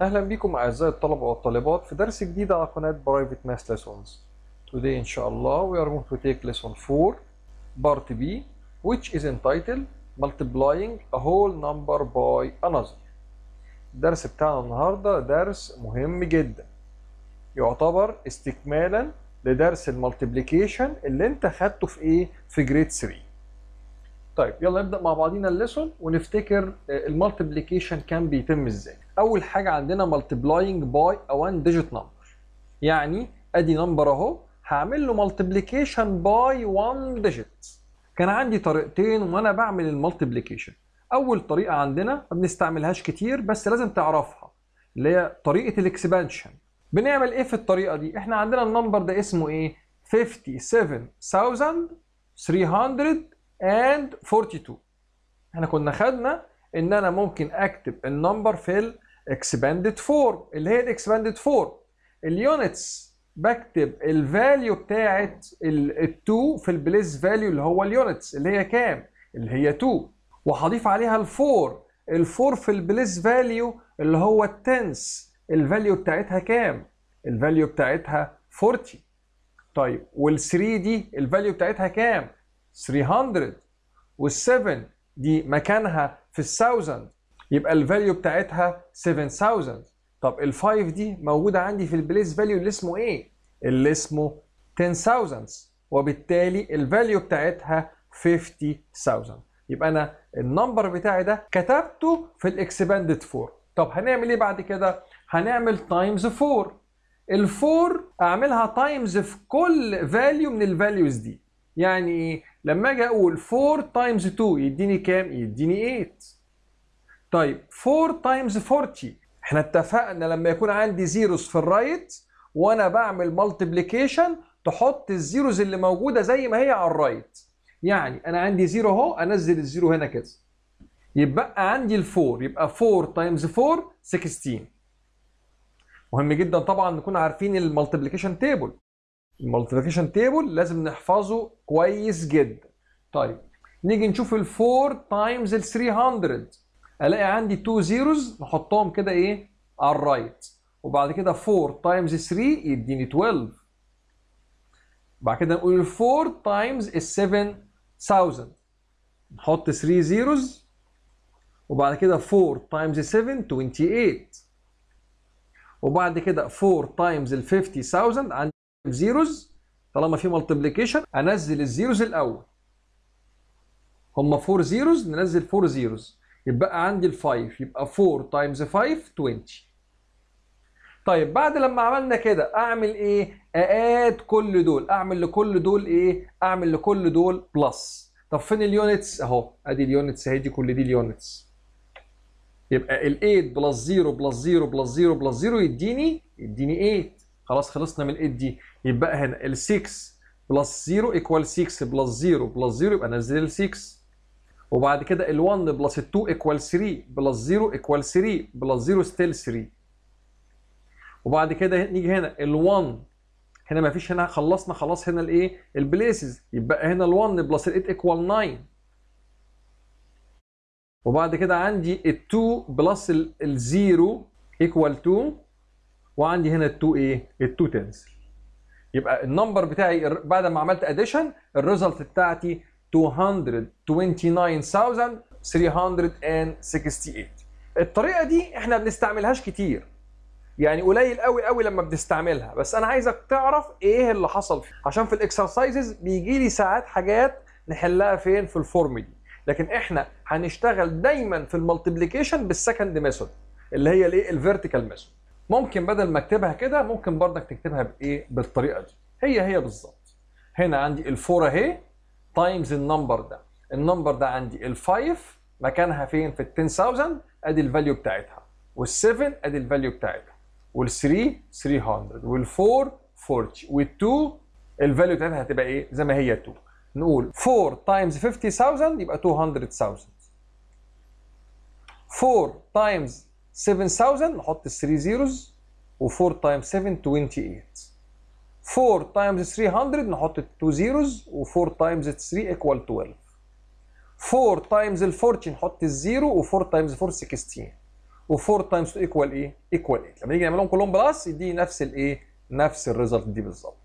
أهلا بكم أعزائي الطلبة والطالبات في درس جديد على قناة Private Math Lessons. Today إن شاء الله we are going to take lesson 4 part B which is entitled multiplying a whole number by another. الدرس بتاعنا النهاردة درس مهم جدا يعتبر استكمالا لدرس المالتيبليكيشن اللي انت خدته في ايه في جريد 3 طيب يلا نبدا مع بعضينا الليسون ونفتكر المالتيبليكيشن كان بيتم ازاي اول حاجه عندنا مالتيبلاينج باي ا 1 ديجيت نمبر يعني ادي نمبر اهو هعمل له مالتيبليكيشن باي 1 ديجيت كان عندي طريقتين وانا بعمل المالتيبليكيشن اول طريقه عندنا ما بنستعملهاش كتير بس لازم تعرفها اللي هي طريقه الاكسبانشن بنعمل ايه في الطريقه دي احنا عندنا النمبر ده اسمه ايه 57342 احنا كنا خدنا ان انا ممكن اكتب النمبر في الاكسباندد فورم اللي هي الاكسباندد فورم اليونتس بكتب الفاليو بتاعت ال2 في البليس فاليو اللي هو اليونتس اللي هي كام اللي هي 2 وهضيف عليها ال4 ال4 في البليس فاليو اللي هو التنس الفاليو بتاعتها كام الفاليو بتاعتها 40 طيب وال3 دي الفاليو بتاعتها كام 300 وال7 دي مكانها في الثاوزند يبقى الفاليو بتاعتها 7000 طب ال5 دي موجوده عندي في البليس فاليو اللي اسمه ايه اللي اسمه 10000 وبالتالي الفاليو بتاعتها 50000 يبقى انا النمبر بتاعي ده كتبته في الاكسباندد فور طب هنعمل ايه بعد كده هنعمل تايمز 4 ال4 اعملها تايمز في كل فاليو من الفاليوز دي يعني ايه لما اجي اقول 4 تايمز 2 يديني كام يديني 8 طيب 4 تايمز 40 احنا اتفقنا لما يكون عندي زيروز في الرايت وانا بعمل مالتيبليكيشن تحط الزيروز اللي موجوده زي ما هي على الرايت يعني انا عندي زيرو اهو انزل الزيرو هنا كده يبقى عندي الفور يبقى 4 تايمز 4 16 مهم جدا طبعا نكون عارفين المالتيبليكيشن تيبل المالتيبليكيشن تيبل لازم نحفظه كويس جدا طيب نيجي نشوف ال 4 تايمز ال 300 الاقي عندي 2 زيروز نحطهم كده ايه على الرايت وبعد كده 4 تايمز 3 يديني 12 بعد كده نقول ال 4 تايمز ال 7000 نحط 3 زيروز وبعد كده 4 تايمز 7 28 وبعد كده 4 تايمز ال 50000 عندي زيروز طالما في مالتيبليكيشن انزل الزيروز الاول هم 4 زيروز ننزل 4 زيروز يبقى عندي ال 5 يبقى 4 تايمز 5 20 طيب بعد لما عملنا كده اعمل ايه ااد كل دول اعمل لكل دول ايه اعمل لكل دول بلس طب فين اليونتس اهو ادي اليونتس اهي دي كل دي اليونتس يبقى ال 8 بلس 0 بلس 0 بلس 0 بلس 0 يديني يديني 8 خلاص خلصنا من ال 8 دي يبقى هنا ال 6 بلس 0 ايكوال 6 بلس 0 بلس 0 يبقى نزل ال 6 وبعد كده ال 1 بلس ال 2 ايكوال 3 بلس 0 ايكوال 3 بلس 0 ستيل 3 وبعد كده نيجي هنا ال 1 هنا ما فيش هنا خلصنا خلاص هنا الايه البليسز يبقى هنا ال 1 بلس ال 8 ايكوال 9 وبعد كده عندي ال 2 بلس ال 0 ايكوال 2 وعندي هنا ال 2 ايه ال 2 تنزل يبقى النمبر بتاعي بعد ما عملت اديشن الريزلت بتاعتي 229368 الطريقه دي احنا ما بنستعملهاش كتير يعني قليل قوي قوي لما بنستعملها بس انا عايزك تعرف ايه اللي حصل فيه عشان في الاكسرسايزز بيجي لي ساعات حاجات نحلها فين في الفورم دي لكن احنا هنشتغل دايما في المالتيبليكيشن بالسكند ميثود اللي هي الايه الفيرتيكال ميثود ممكن بدل ما اكتبها كده ممكن برضك تكتبها بايه بالطريقه دي هي هي بالظبط هنا عندي الفور اهي تايمز النمبر ده النمبر ده عندي ال5 مكانها فين في ال 10000 ادي الفاليو بتاعتها وال7 ادي الفاليو بتاعتها وال3 300 وال4 40 وال2 الفاليو بتاعتها هتبقى ايه زي ما هي 2 نقول 4 تايمز 50000 يبقى 200000 4 تايمز 7000 نحط 3 زيروز و4 تايمز 7 28 4 تايمز 300 نحط 2 زيروز و4 تايمز 3 ايكوال 12 4 تايمز ال 40 نحط الزيرو و4 تايمز 4 16 و4 تايمز 2 ايكوال ايه؟ ايكوال 8 لما نيجي نعملهم كلهم بلس يديني نفس الايه؟ نفس الريزلت دي بالظبط.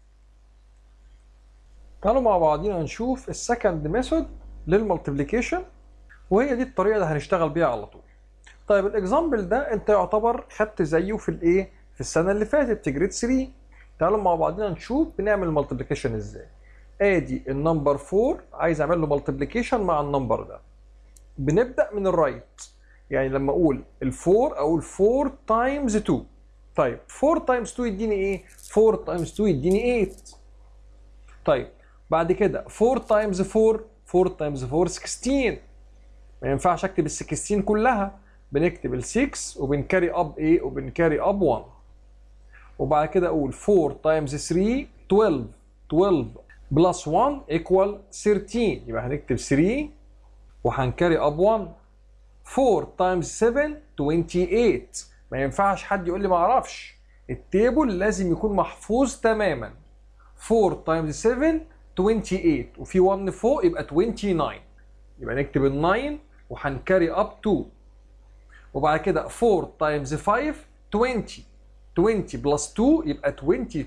تعالوا مع بعضينا نشوف السكند ميثود للمالتيبليكيشن وهي دي الطريقه اللي هنشتغل بيها على طول. طيب الاكزامبل ده انت يعتبر خدت زيه في الايه؟ في السنه اللي فاتت في جريد 3. تعالوا مع بعضينا نشوف بنعمل مالتيبليكيشن ازاي. ادي النمبر 4 عايز اعمل له مالتيبليكيشن مع النمبر ده. بنبدا من الرايت يعني لما اقول ال4 اقول 4 تايمز 2 طيب 4 تايمز 2 يديني ايه 4 تايمز 2 يديني 8 طيب بعد كده 4 تايمز 4 4 تايمز 4 16 ما ينفعش اكتب ال 16 كلها بنكتب ال 6 وبنكاري اب ايه وبنكاري اب 1 وبعد كده اقول 4 تايمز 3 12 12 بلس 1 ايكوال 13 يبقى هنكتب 3 وهنكاري اب 1 4 تايمز 7 28 ما ينفعش حد يقول لي ما اعرفش التيبل لازم يكون محفوظ تماما 4 تايمز 7 28 وفي 1 فوق يبقى 29 يبقى نكتب ال 9 وهنكاري اب 2 وبعد كده 4 تايمز 5 20 20 بلس 2 يبقى 22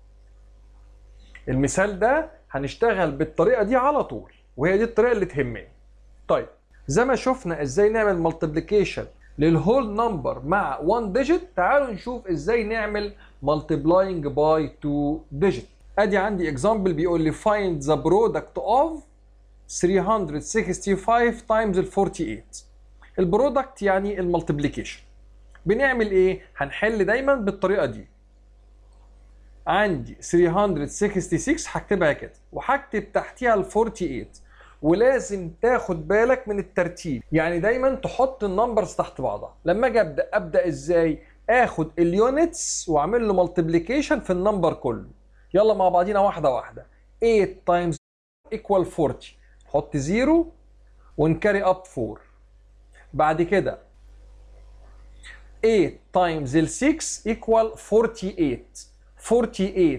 المثال ده هنشتغل بالطريقه دي على طول وهي دي الطريقه اللي تهمني طيب زي ما شفنا ازاي نعمل مالتيبليكيشن للهول نمبر مع 1 ديجيت تعالوا نشوف ازاي نعمل مالتيبلاينج باي 2 ديجيت ادي عندي اكزامبل بيقول لي find the product of 365 times ال 48 البرودكت يعني المالتيبليكيشن بنعمل ايه هنحل دايما بالطريقه دي عندي 366 هكتبها كده وهكتب تحتيها ال 48 ولازم تاخد بالك من الترتيب يعني دايما تحط النمبرز تحت بعضها لما اجي ابدا ابدا ازاي اخد اليونتس واعمل له مالتيبليكيشن في النمبر كله يلا مع بعضينا واحده واحده 8 تايمز ايكوال 40 حط 0 ونكاري اب 4 بعد كده 8 تايمز ال 6 ايكوال 48 48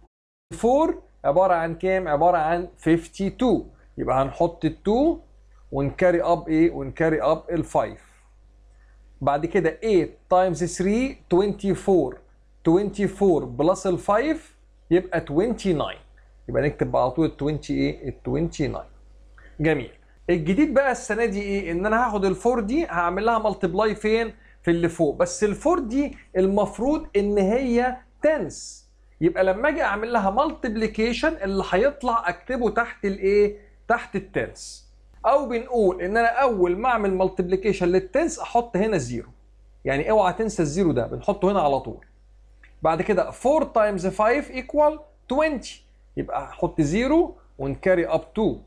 4 عباره عن كام عباره عن 52 يبقى هنحط ال 2 ونكاري اب ايه ونكاري اب ال 5 بعد كده 8 تايمز 3 24 24 بلس ال 5 يبقى 29 يبقى نكتب على طول ال 20 ايه ال 29 جميل الجديد بقى السنه دي ايه ان انا هاخد ال 4 دي هعمل لها ملتبلاي فين في اللي فوق بس ال 4 دي المفروض ان هي تنس يبقى لما اجي اعمل لها مالتيبليكيشن اللي هيطلع اكتبه تحت الايه تحت التنس او بنقول ان انا اول ما اعمل مالتيبليكيشن للتنس احط هنا زيرو يعني اوعى تنسى الزيرو ده بنحطه هنا على طول بعد كده 4 تايمز 5 ايكوال 20 يبقى احط زيرو ونكاري اب 2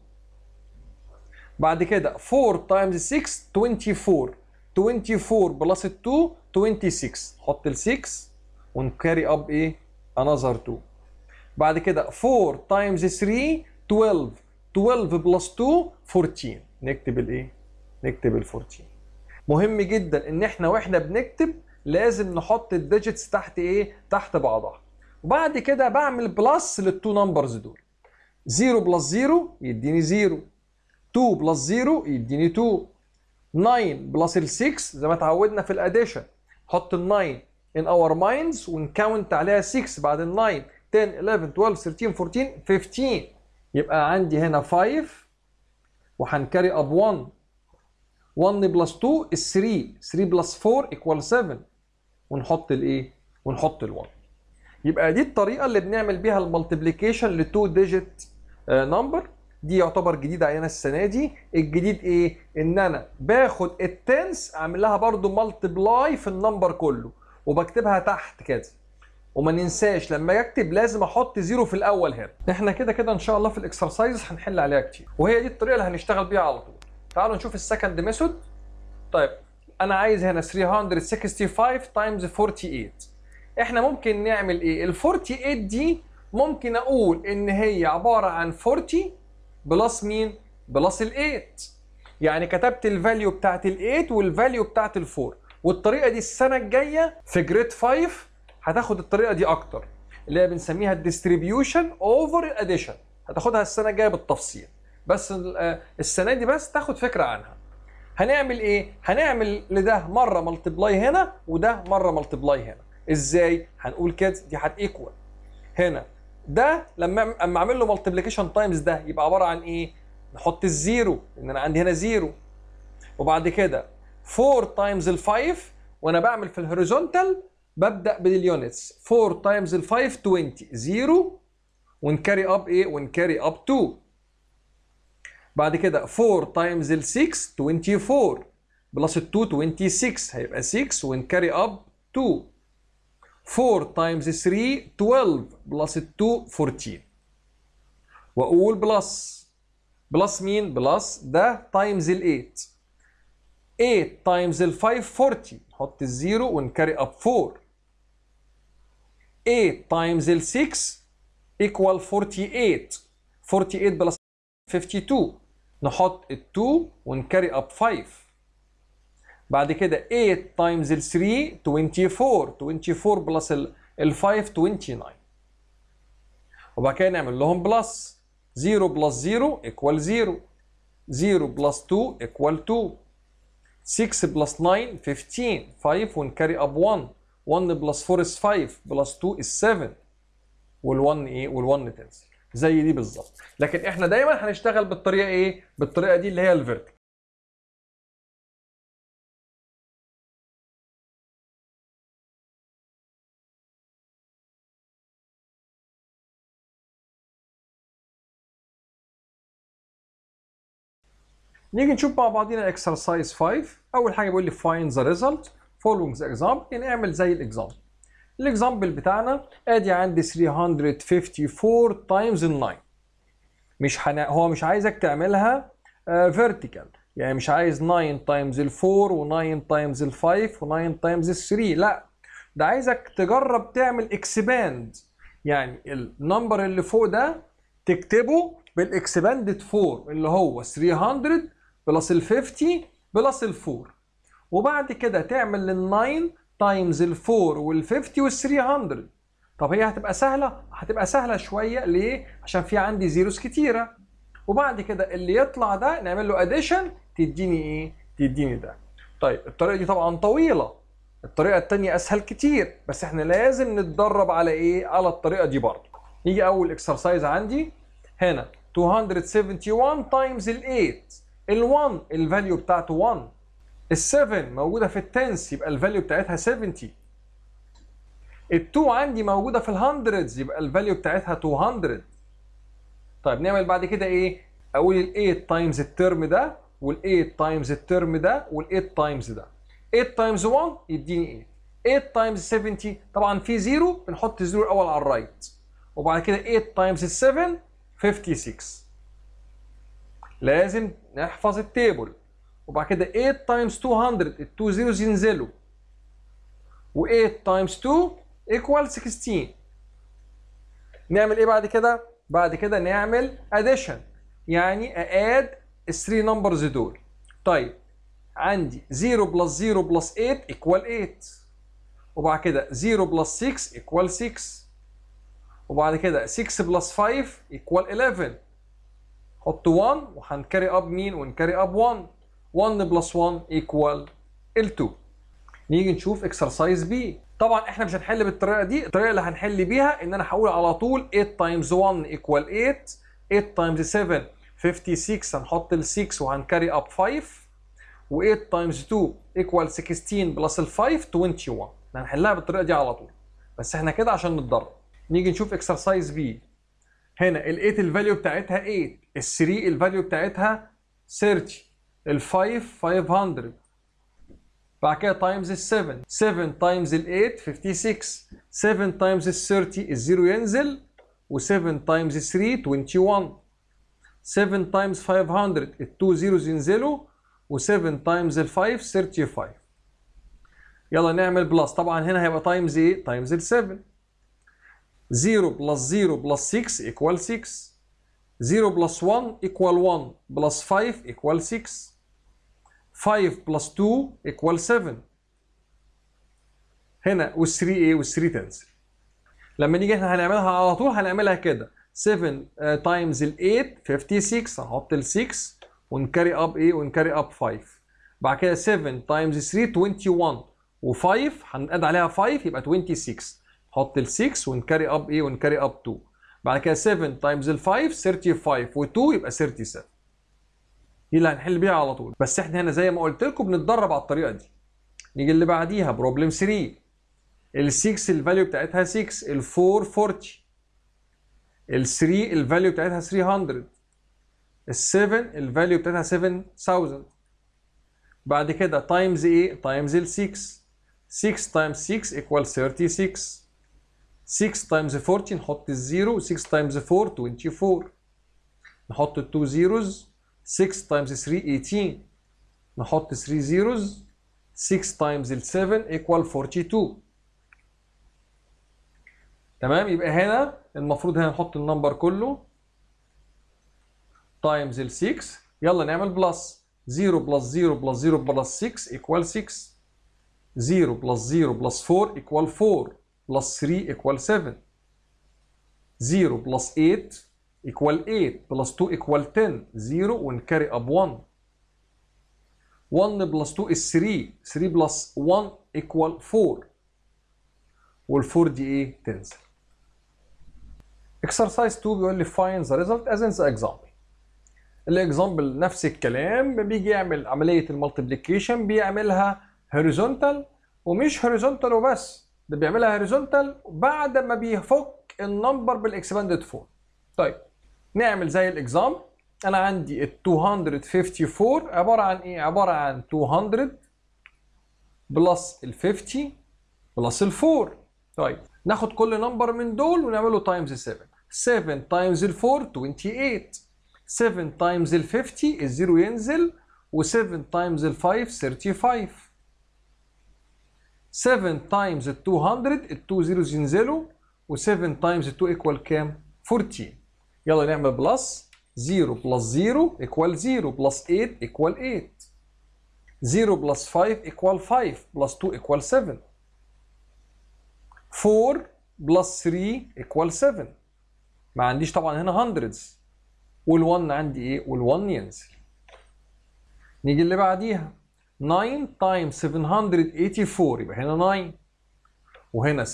بعد كده 4 تايمز 6 24 24 بلس 2 26 حط ال 6 ونكاري اب ايه انذر 2 بعد كده 4 تايمز 3 12 12 بلس 2 14 نكتب الايه نكتب ال 14 مهم جدا ان احنا واحنا بنكتب لازم نحط الديجيتس تحت ايه تحت بعضها وبعد كده بعمل بلس للتو نمبرز دول 0 بلس 0 يديني 0 2 بلس 0 يديني 2 9 بلس ال 6 زي ما اتعودنا في الاديشن حط ال 9 in our minds ونكاونت عليها 6 بعد ال 9 10 11 12 13 14 15 يبقى عندي هنا 5 وهنكاري اب 1 1 بلس 2 is 3 3 بلس 4 equal 7 ونحط الايه ونحط ال1 يبقى دي الطريقه اللي بنعمل بيها المالتيبليكيشن ل 2 ديجيت نمبر دي يعتبر جديد علينا السنه دي الجديد ايه ان انا باخد التنس اعمل لها برضو مالتيبلاي في النمبر كله وبكتبها تحت كده وما ننساش لما اكتب لازم احط زيرو في الاول هنا احنا كده كده ان شاء الله في الاكسرسايز هنحل عليها كتير وهي دي الطريقه اللي هنشتغل بيها على طول تعالوا نشوف السكند ميثود طيب انا عايز هنا 365 تايمز 48 احنا ممكن نعمل ايه ال 48 دي ممكن اقول ان هي عباره عن 40 بلس مين بلس ال 8 يعني كتبت الفاليو بتاعت ال 8 والفاليو بتاعت ال 4 والطريقه دي السنه الجايه في جريد 5 هتاخد الطريقه دي اكتر اللي هي بنسميها الديستريبيوشن اوفر الاديشن هتاخدها السنه الجايه بالتفصيل بس السنه دي بس تاخد فكره عنها هنعمل ايه هنعمل لده مره ملتبلاي هنا وده مره ملتبلاي هنا ازاي هنقول كده دي هتيكوال هنا ده لما اما اعمل له ملتبليكيشن تايمز ده يبقى عباره عن ايه نحط الزيرو لان انا عندي هنا زيرو وبعد كده 4 تايمز ال 5 وانا بعمل في الهوريزونتال ببدا باليونتس 4 تايمز ال 5 20 0 ونكاري اب ايه ونكاري اب 2 بعد كده 4 تايمز ال 6 24 بلس ال 2 26 هيبقى 6 ونكاري اب 2 4 تايمز 3 12 بلس ال 2 14 واقول بلس بلس مين بلس ده تايمز ال 8 8 تايمز ال 5 40 نحط الزيرو ونكاري اب 4 8 تايمز ال 6 equal 48 48 بلس 52 نحط ال 2 ونكاري اب 5 بعد كده 8 تايمز ال 3 24 24 بلس ال 5 29 وبعد كده نعمل لهم بلس 0 بلس 0 equal 0 0 بلس 2 equal 2 6 بلس 9 15 5 ونكاري اب 1 1 بلس 4 is 5 بلس 2 is 7 وال1 ايه وال1 تنزل زي دي بالظبط لكن احنا دايما هنشتغل بالطريقه ايه بالطريقه دي اللي هي الفيرتيكال نيجي نشوف مع بعضينا اكسرسايز 5 اول حاجه بيقول لي find the result following the example يعني اعمل زي الاكزامبل الاكزامبل بتاعنا ادي عندي 354 تايمز ال 9 مش حن... هو مش عايزك تعملها فيرتيكال uh, يعني مش عايز 9 تايمز ال 4 و9 تايمز ال 5 و9 تايمز ال 3 لا ده عايزك تجرب تعمل اكسباند يعني النمبر اللي فوق ده تكتبه بالاكسباندد 4 اللي هو 300 بلس ال 50 بلس ال 4 وبعد كده تعمل ال 9 تايمز ال 4 وال 50 وال 300 طب هي هتبقى سهله هتبقى سهله شويه ليه عشان في عندي زيروز كتيره وبعد كده اللي يطلع ده نعمل له اديشن تديني ايه تديني ده طيب الطريقه دي طبعا طويله الطريقه الثانيه اسهل كتير بس احنا لازم نتدرب على ايه على الطريقه دي برضه يجي اول اكسرسايز عندي هنا 271 تايمز ال 8 ال 1 الفاليو بتاعته 1 ال 7 موجوده في التنس يبقى الفاليو بتاعتها 70 ال 2 عندي موجوده في الهندردز يبقى الفاليو بتاعتها 200 طيب نعمل بعد كده ايه اقول ال 8 تايمز الترم ده وال 8 تايمز الترم ده وال 8 تايمز ده 8 تايمز 1 يديني 8 8 تايمز 70 طبعا في زيرو بنحط الزيرو الاول على الرايت وبعد كده 8 تايمز 7 56 لازم نحفظ التيبل وبعد كده 8 تايمز 200 ال 2 زيروز ينزلوا و8 تايمز 2 ايكوال 16 نعمل ايه بعد كده؟ بعد كده نعمل اديشن يعني ااد ال 3 نمبرز دول طيب عندي 0 بلس 0 بلس 8 ايكوال 8 وبعد كده 0 بلس 6 ايكوال 6 وبعد كده 6 بلس 5 ايكوال 11 حط 1 وهنكاري اب مين ونكاري اب 1 1 بلس 1 ايكوال ال 2 نيجي نشوف اكسرسايز بي طبعا احنا مش هنحل بالطريقه دي الطريقه اللي هنحل بيها ان انا هقول على طول 8 تايمز 1 ايكوال 8 8 تايمز 7 56 هنحط ال 6 وهنكاري اب 5 و8 تايمز 2 ايكوال 16 بلس ال 5 21 هنحلها بالطريقه دي على طول بس احنا كده عشان نتدرب نيجي نشوف اكسرسايز بي هنا ال 8 الفاليو بتاعتها 8 ال 3 الفاليو بتاعتها 30 ال 5 500 بعد كده تايمز ال 7 7 تايمز ال 8 56 7 تايمز ال 30 الزيرو ينزل و7 تايمز 3 21 7 تايمز 500 ال 2 زيروز ينزلوا و7 تايمز ال 5 35 يلا نعمل بلس طبعا هنا هيبقى تايمز ايه؟ تايمز ال 7 0 بلس 0 بلس 6 equal 6 0 بلس 1 equal 1 بلس 5 equal 6 5 بلس 2 equal 7 هنا وال 3 ايه وال 3 تنزل لما نيجي احنا هنعملها على طول هنعملها كده 7 تايمز ال 8 56 هنحط ال 6 ونكاري اب ايه ونكاري اب 5 بعد كده 7 تايمز 3 21 و5 هنقعد عليها 5 يبقى 26 نحط ال 6 ونكاري اب ايه ونكاري اب 2 بعد كده 7 تايمز ال 5 35 و2 يبقى 37 دي اللي هنحل بيها على طول بس احنا هنا زي ما قلت لكم بنتدرب على الطريقه دي نيجي اللي بعديها بروبلم 3 ال 6 الفاليو بتاعتها 6 ال 4 40 ال 3 الفاليو بتاعتها 300 ال 7 الفاليو بتاعتها 7000 بعد كده تايمز ايه تايمز ال 6 6 تايمز 6 ايكوال 36 6 تايمز 40 نحط الزيرو 6 تايمز 4 24 نحط التو زيروز 6 تايمز 3 18 نحط 3 زيروز 6 تايمز ال 7 ايكوال 42 تمام يبقى هنا المفروض هنا نحط النمبر كله تايمز ال 6 يلا نعمل بلس 0 بلس 0 بلس 0 بلس 6 equal 6 0 بلس 0 بلس 4 equal 4 بلس 3 equal 7 0 بلس 8 equal 8 بلس 2 equal 10 0 ونكاري اب 1 1 بلس 2 is 3 3 بلس 1 equal 4 وال4 دي ايه تنزل exercise 2 بيقول لي find the result as in the example الاكزامبل نفس الكلام بيجي يعمل عمليه المالتيبليكيشن بيعملها هوريزونتال ومش هوريزونتال وبس ده بيعملها هوريزونتال بعد ما بيفك النمبر بالاكسباندد فورم طيب نعمل زي الاكزام انا عندي ال 254 عباره عن ايه عباره عن 200 بلس ال 50 بلس ال 4 طيب ناخد كل نمبر من دول ونعمله تايمز 7 7 تايمز ال 4 28 7 تايمز ال 50 الزيرو ينزل و7 تايمز ال 5 35 7 تايمز ال 200 ال 2 زيروز ينزلوا و7 تايمز ال 2 ايكوال كام؟ 14 يلا نعمل بلس 0 بلس 0 ايكوال 0 بلس 8 ايكوال 8 0 بلس 5 ايكوال 5 بلس 2 ايكوال 7 4 بلس 3 ايكوال 7 ما عنديش طبعا هنا hundreds وال1 عندي ايه وال1 ينزل نيجي اللي بعديها 9 تايمز 784 يبقى هنا 9 وهنا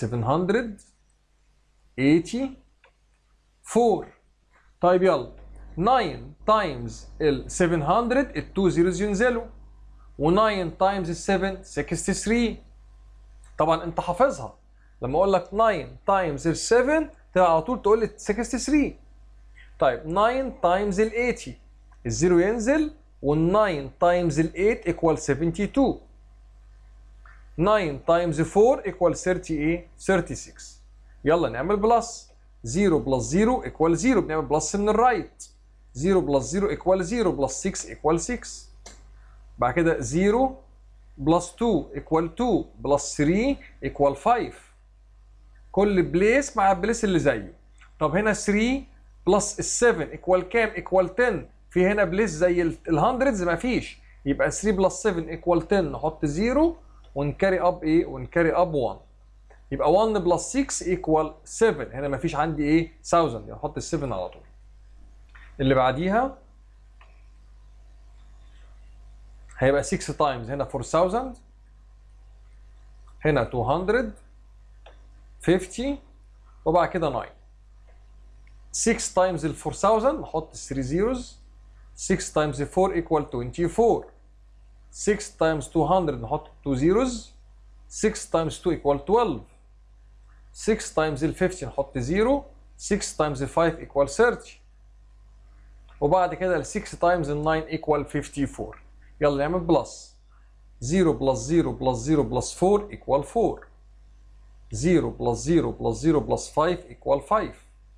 784 طيب يلا 9 تايمز ال 700 ال 2 زيروز ينزلوا و9 تايمز ال 7 63 طبعا انت حافظها لما اقول لك 9 تايمز ال 7 تبقى على طول تقول لي 63 طيب 9 تايمز ال 80 الزيرو ينزل وال 9 تايمز ال 8 ايكوال 72 9 تايمز 4 ايكوال 30 ايه 36 يلا نعمل بلس 0 بلس 0 ايكوال 0 بنعمل بلس من الرايت 0 بلس 0 ايكوال 0 بلس 6 ايكوال 6 بعد كده 0 بلس 2 ايكوال 2 بلس 3 ايكوال 5 كل بليس مع البليس اللي زيه طب هنا 3 بلس ال 7 ايكوال كام؟ ايكوال 10 في هنا بليس زي ال 100 ما فيش يبقى 3 بلس 7 ايكوال 10 نحط 0 ونكاري اب ايه؟ ونكاري اب 1 يبقى 1 بلس 6 ايكوال 7 هنا ما فيش عندي ايه؟ 1000 يعني نحط ال 7 على طول اللي بعديها هيبقى 6 تايمز هنا 4000 هنا 250 وبعد كده 9 6 تايمز ال 4000 نحط 3 zeros 6 تايمز 4 equal 24 6 تايمز 200 نحط 2 zeros 6 تايمز 2 equal 12 6 تايمز ال 50 نحط 0 6 تايمز 5 equal 30 وبعد كده ال 6 تايمز ال 9 equal 54 يلا نعمل بلس 0 بلس 0 بلس 0 بلس 4 equal 4 0 بلس 0 بلس 0 بلس 5 equal 5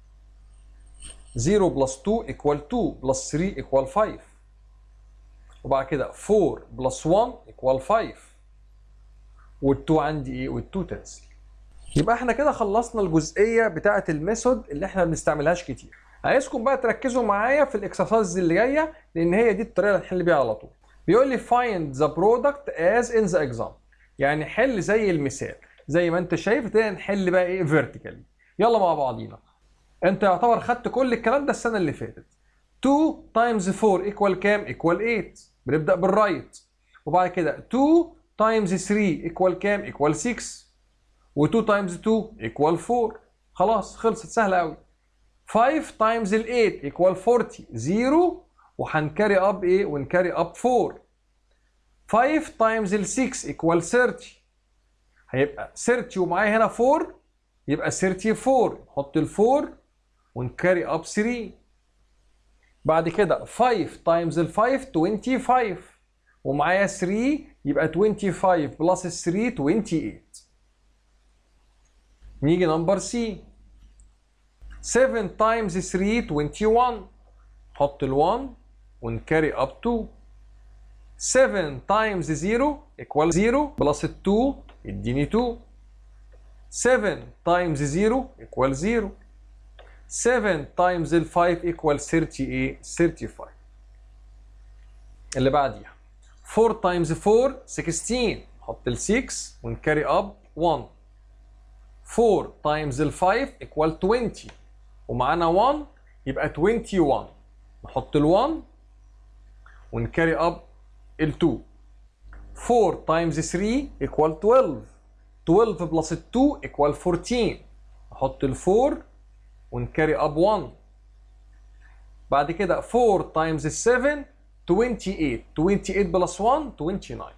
0 بلس 2 equal 2 بلس 3 equal 5 وبعد كده 4 بلس 1 equal 5 وال2 عندي ايه وال2 تنزل يبقى احنا كده خلصنا الجزئيه بتاعه الميثود اللي احنا ما بنستعملهاش كتير عايزكم بقى تركزوا معايا في الاكسرسايز اللي جايه لان هي دي الطريقه اللي هنحل بيها على طول بيقول لي find the product as in the example يعني حل زي المثال زي ما انت شايف ابتدينا نحل بقى ايه فيرتيكالي يلا مع بعضينا انت يعتبر خدت كل الكلام ده السنه اللي فاتت 2 تايمز 4 ايكوال كام ايكوال 8 بنبدا بالرايت وبعد كده 2 تايمز 3 ايكوال كام ايكوال 6 و2 تايمز 2 ايكوال 4 خلاص خلصت سهله قوي 5 تايمز ال 8 ايكوال 40 0 وهنكاري اب ايه ونكاري اب 4 5 تايمز ال 6 ايكوال 30 هيبقى 30 ومعايا هنا 4 يبقى 34 نحط ال 4 ونكاري اب 3 بعد كده 5 تايمز ال 5 25 ومعايا 3 يبقى 25 بلس ال 3 28 نيجي نمبر سي 7 تايمز 3 21 نحط ال 1 ونكاري اب 2 7 تايمز 0 equal 0 بلس ال 2 يديني 2 7 تايمز 0 equal 0 7 تايمز ال 5 equal 30 ايه 35 اللي بعديها 4 تايمز 4 16 نحط ال 6 ونكاري اب 1 4 تايمز ال 5 equal 20 ومعانا 1 يبقى 21 نحط ال 1 ونكاري اب ال 2 4 تايمز 3 equal 12 12 بلس ال 2 equal 14 نحط ال 4 ونكاري اب 1 بعد كده 4 تايمز 7 28 28 بلس 1 29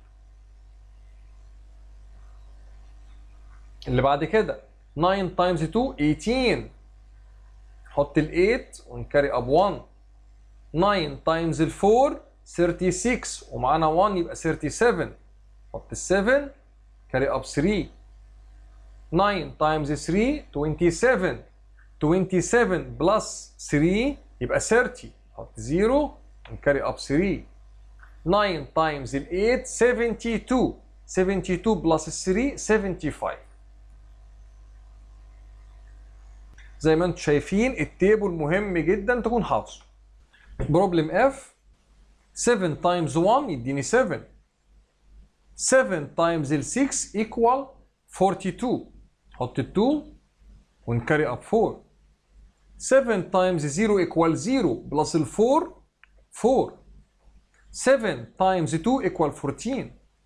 اللي بعد كده 9 تايمز 2 18 نحط ال 8 ونكاري اب 1 9 تايمز ال 4 36 ومعانا 1 يبقى 37 نحط ال 7 كاري اب 3 9 تايمز 3 27 27 بلس 3 يبقى 30 نحط 0 ونكاري اب 3 9 تايمز ال 8 72 72 بلس 3 75 زي ما انتم شايفين التيبل مهم جدا تكون حافظه بروبلم اف 7 تايمز 1 يديني 7 7 تايمز ال 6 ايكوال 42 حط ال 2 ونكاري اب 4 7 تايمز 0 ايكوال 0 بلس ال 4 4 7 تايمز 2 ايكوال 14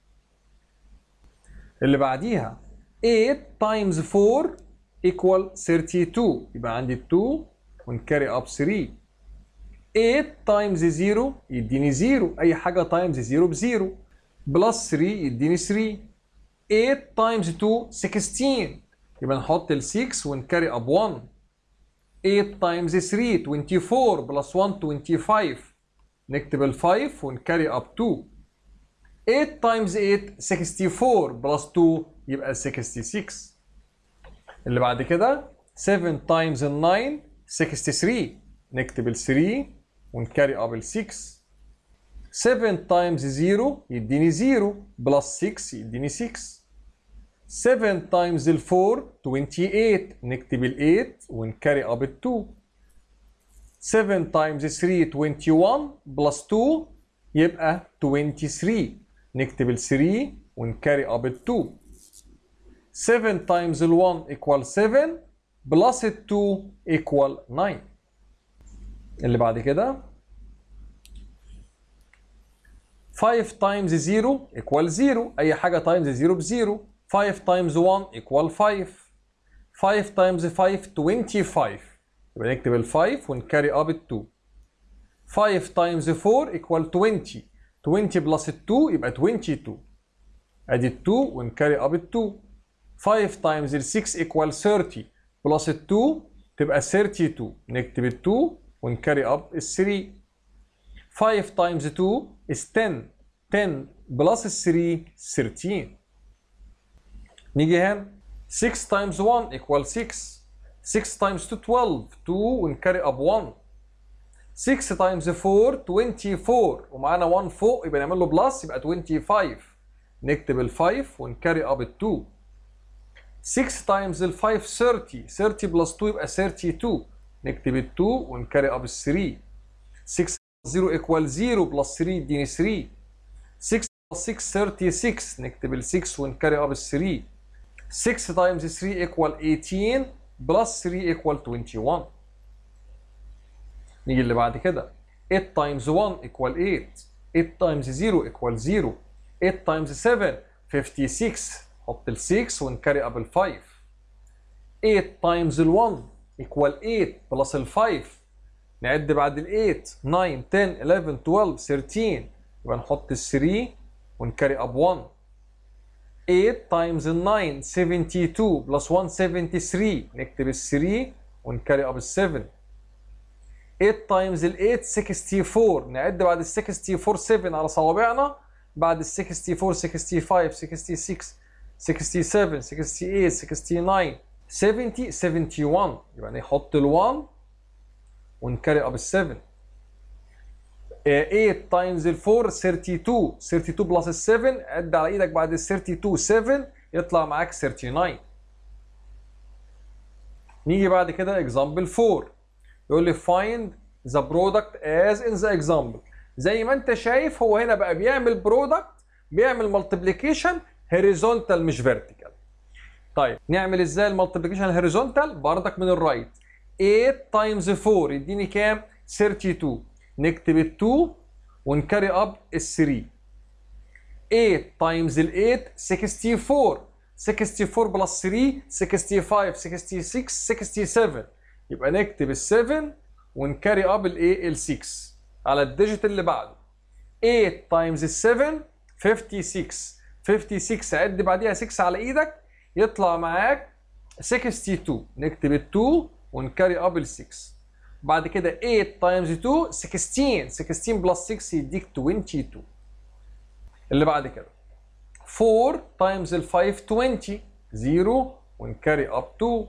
اللي بعديها 8 تايمز 4 equal 32 يبقى عندي 2 ونكاري اب 3 8 تايمز 0 يديني 0 اي حاجه تايمز 0 ب 0 بلس 3 يديني 3 8 تايمز 2 16 يبقى نحط ال 6 ونكاري اب 1 8 تايمز 3 24 بلس 1 25 نكتب ال 5 ونكاري اب 2 8 تايمز 8 64 بلس 2 يبقى 66 اللي بعد كده 7 تايمز 9 63 نكتب ال 3 ونكاري اب ال 6 7 تايمز 0 يديني 0 بلس 6 يديني 6 7 تايمز ال 4 28 نكتب ال 8 ونكاري اب ال 2 7 تايمز 3 21 بلس 2 يبقى 23 نكتب ال 3 ونكاري اب ال 2 7 times ال 1 equal 7 plus ال 2 equal 9 اللي بعد كده 5 times 0 equal 0 اي حاجه times 0 ب 0 5 times 1 equal 5 5 times 5 25 يبقى نكتب ال 5 ونكاري اب ال 2 5 times 4 equal 20 20 plus ال 2 يبقى 22 ادي ال 2 ونكاري اب ال 2 5 times ال 6 equal 30 بلس ال 2 تبقى 32 نكتب ال 2 ونكاري اب ال 3 5 times 2 is 10 10 بلس ال 3 13 نيجي هنا 6 times 1 equal 6 6 times 2 12 2 ونكاري اب 1 6 times 4 24 ومعانا 1 فوق يبقى نعمل له بلس يبقى 25 نكتب ال 5 ونكاري اب ال 2 6 times ال 5 30 30 بلس 2 يبقى 32 نكتب ال 2 ونكاري اب ال 3 6 0 equal 0 بلس 3 يديني 3 6 بلس 6 36 نكتب ال 6 ونكاري اب ال 3 6 times 3 equal 18 بلس 3 equal 21 نيجي اللي بعد كده 8 times 1 equal 8 8 times 0 equal 0 8 times 7 56 حط ال 6 ونكاري اب ال 5 8 times ال 1 equal 8 بلس ال 5 نعد بعد ال 8 9 10 11 12 13 يبقى نحط ال 3 ونكاري اب 1 8 times ال 9 72 بلس 1 73 نكتب ال 3 ونكاري اب ال 7 8 times ال 8 64 نعد بعد ال 64 7 على صوابعنا بعد ال 64 65 66 67 68 69 70 71 يبقى نحط ال 1 ونكاري اب ال 7 8 تايمز ال 4 32 32 بلس ال 7 عد على ايدك بعد ال 32 7 يطلع معاك 39 نيجي بعد كده اكزامبل 4 يقول لي find the product as in the example زي ما انت شايف هو هنا بقى بيعمل برودكت بيعمل مالتيبليكيشن هوريزونتال مش فيرتيكال طيب نعمل ازاي المالتيبليكيشن هوريزونتال بردك من الرايت 8 تايمز 4 يديني كام 32 نكتب ال 2 ونكاري اب ال 3 8 تايمز ال 8 64 64 بلس 3 65 66 67 يبقى نكتب ال 7 ونكاري اب الايه ال 6 على الديجيت اللي بعده 8 تايمز ال 7 56 56 عد بعديها 6 على ايدك يطلع معاك 62 نكتب ال 2 ونكاري اب ال 6 بعد كده 8 تايمز 2 16 16 بلس 6 يديك 22 اللي بعد كده 4 تايمز ال 5 20 0 ونكاري اب 2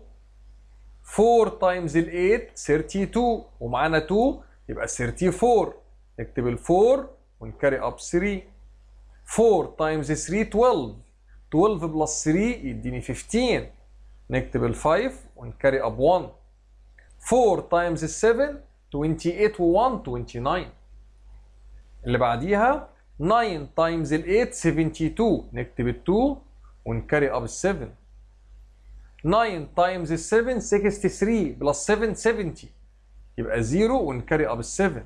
4 تايمز ال 8 32 ومعانا 2 يبقى 34 نكتب ال 4 ونكاري اب 3 4 تايمز 3 12 12 بلس 3 يديني 15 نكتب ال 5 ونكاري اب 1 4 تايمز 7 28 و1 29 اللي بعديها 9 تايمز ال 8 72 نكتب ال 2 ونكاري اب ال 7 9 تايمز ال 7 63 بلس 7 70 يبقى 0 ونكاري اب ال 7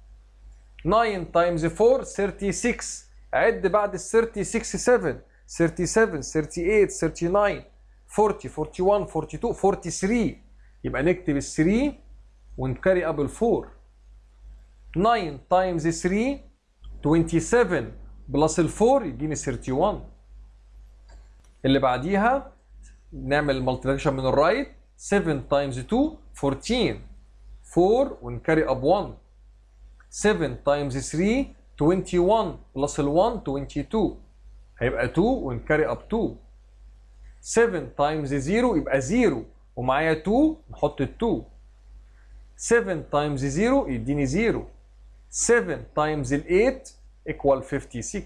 9 تايمز 4 36 عد بعد ال 36 7 37 38 39 40 41 42 43 يبقى نكتب ال 3 ونكاري اب ال 4 9 تايمز 3 27 بلس ال 4 يديني 31 اللي بعديها نعمل مالتيبليكيشن من الرايت 7 تايمز 2 14 4 ونكاري اب 1 7 تايمز 3 21 بلس ال 1 22 هيبقى 2 ونكاري اب 2 7 تايمز 0 يبقى 0 ومعايا 2 نحط ال 2 7 تايمز 0 يديني 0 7 تايمز ال 8 equal 56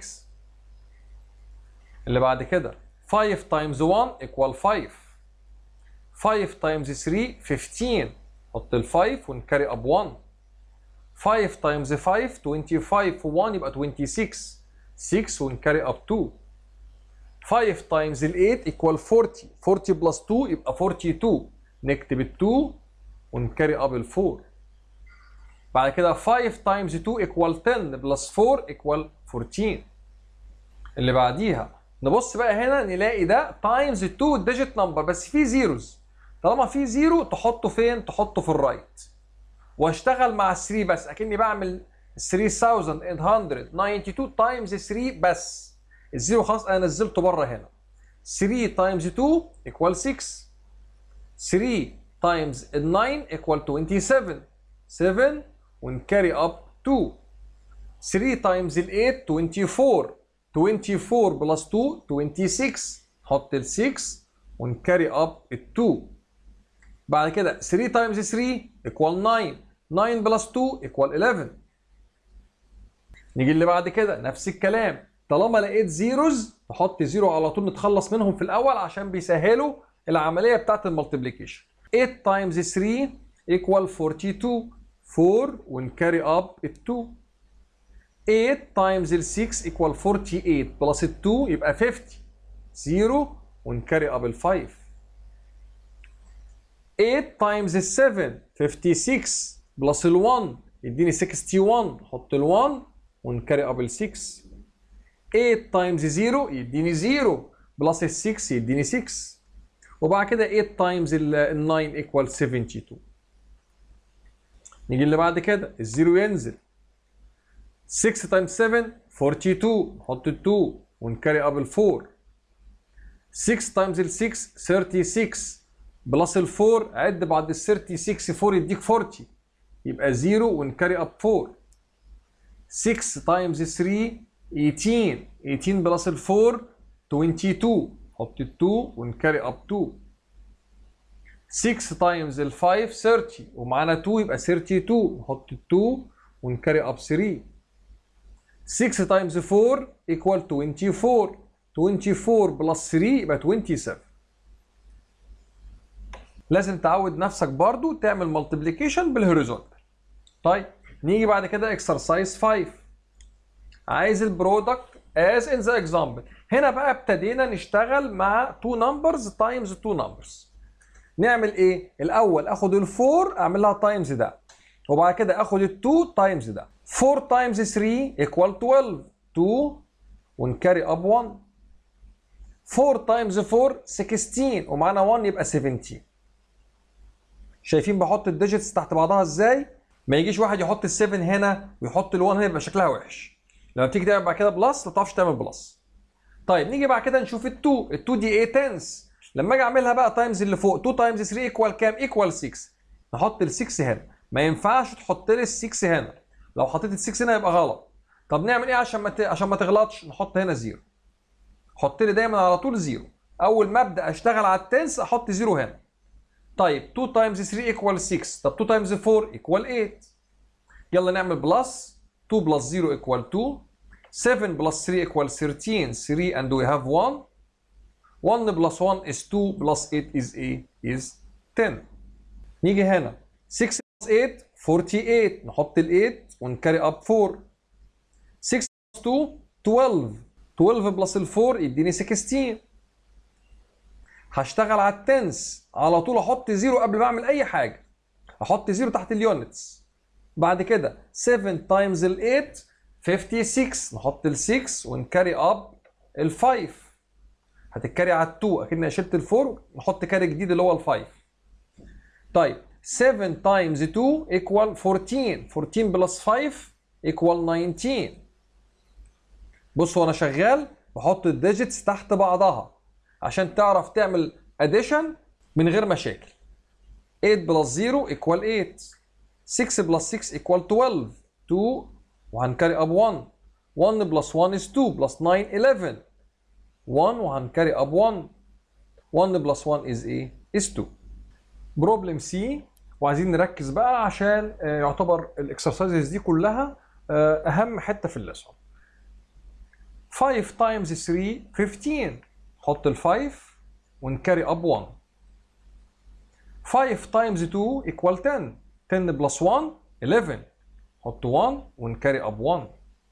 اللي بعد كده 5 تايمز 1 equal 5 5 تايمز 3 15 حط ال 5 ونكاري اب 1 5 تايمز 5 25 و1 يبقى 26 6 ونكاري اب 2 5 تايمز ال 8 equal 40 40 بلس 2 يبقى 42 نكتب ال 2 ونكاري اب ال 4 بعد كده 5 تايمز 2 equal 10 بلس 4 equal 14 اللي بعديها نبص بقى هنا نلاقي ده تايمز 2 ديجيت نمبر بس فيه زيروز طالما فيه زيرو تحطه فين؟ تحطه في الرايت واشتغل مع 3 بس اكني بعمل 3892 تايمز 3 بس الزيرو خلاص انا نزلته بره هنا 3 تايمز 2 equal 6 3 تايمز 9 equal 27 7 ونكاري اب 2 3 تايمز ال 8 24 24 بلس 2 26 نحط ال 6 ونكاري اب ال 2 بعد كده 3 تايمز 3 equal 9 9 بلس 2 equal 11 نيجي اللي بعد كده نفس الكلام طالما لقيت زيروز نحط زيرو على طول نتخلص منهم في الاول عشان بيسهلوا العمليه بتاعت المالتيبليكيشن 8 تايمز 3 equal 42 4 ونكاري اب ال 2 8 تايمز ال 6 equal 48 بلس ال 2 يبقى 50 0 ونكاري اب ال 5 8 تايمز ال 7 56 بلس ال 1 يديني 61 نحط ال 1 ونكاري اب ال 6 8 تايمز 0 يديني 0 بلس ال 6 يديني 6 وبعد كده 8 تايمز ال 9 ايكوال 72 نيجي اللي بعد كده الزيرو ينزل 6 تايمز 7 42 نحط ال 2 ونكاري اب ال 4 6 تايمز ال 6 36 بلس ال 4 عد بعد ال 36 4 يديك 40 يبقى 0 ونكاري اب 4 6 تايمز 3 18 18 بلس ال 4 22 حط ال 2 ونكاري اب 2 6 تايمز ال 5 30 ومعانا 2 يبقى 32 نحط ال 2 ونكاري اب 3 6 تايمز 4 equal 24 24 بلس 3 يبقى 27 لازم تعود نفسك برضو تعمل مالتيبليكيشن بالهوريزونتال طيب نيجي بعد كده اكسرسايز 5 عايز البرودكت as in the example هنا بقى ابتدينا نشتغل مع 2 numbers times 2 numbers نعمل ايه الاول اخد ال4 اعمل لها تايمز ده وبعد كده اخد ال2 تايمز ده 4 تايمز 3 equal 12 2 ونكاري اب 1 4 تايمز 4 16 ومعانا 1 يبقى 17 شايفين بحط الديجيتس تحت بعضها ازاي ما يجيش واحد يحط ال7 هنا ويحط ال1 هنا يبقى شكلها وحش لما تيجي تعمل بعد كده بلس ما تعرفش تعمل بلس طيب نيجي بعد كده نشوف ال2 ال2 دي ايه تنس لما اجي اعملها بقى تايمز اللي فوق 2 تايمز 3 ايكوال كام ايكوال 6 نحط ال 6 هنا ما ينفعش تحط لي ال 6 هنا لو حطيت ال 6 هنا يبقى غلط طب نعمل ايه عشان ما ت... عشان ما تغلطش نحط هنا زيرو حط لي دايما على طول زيرو اول ما ابدا اشتغل على التنس احط زيرو هنا طيب 2 تايمز 3 ايكوال 6 طب 2 تايمز 4 ايكوال 8 يلا نعمل بلس 2 بلس 0 ايكوال 2 7 بلس 3 equals 13 3 and we have 1 1 plus 1 is 2 plus 8 is a is 10 نيجي هنا 6 plus 8 48 نحط ال 8 ونكاري اب 4 6 plus 2 12 12 بلس ال 4 يديني 16 هشتغل على التنس على طول احط زيرو قبل ما اعمل اي حاجه احط زيرو تحت اليونتس بعد كده 7 تايمز ال 8 56 نحط ال 6 ونكاري اب ال 5 هتتكاري على ال 2 اكني شلت ال 4 نحط كاري جديد اللي هو ال 5 طيب 7 تايمز 2 ايكوال 14 14 بلس 5 ايكوال 19 بص وانا شغال بحط الديجيتس تحت بعضها عشان تعرف تعمل اديشن من غير مشاكل 8 بلس 0 ايكوال 8 6 بلس 6 ايكوال 12 2 وهنكاري اب 1 1 بلس 1 is 2 بلس 9 11 1 وهنكاري اب 1 1 بلس 1 is ايه؟ is 2 بروبلم سي وعايزين نركز بقى عشان يعتبر الاكسرسايزز دي كلها اهم حته في الليسون 5 تايمز 3 15 حط ال 5 ونكاري اب 1 5 تايمز 2 equal 10 10 بلس 1 11 حط 1 ونكاري اب 1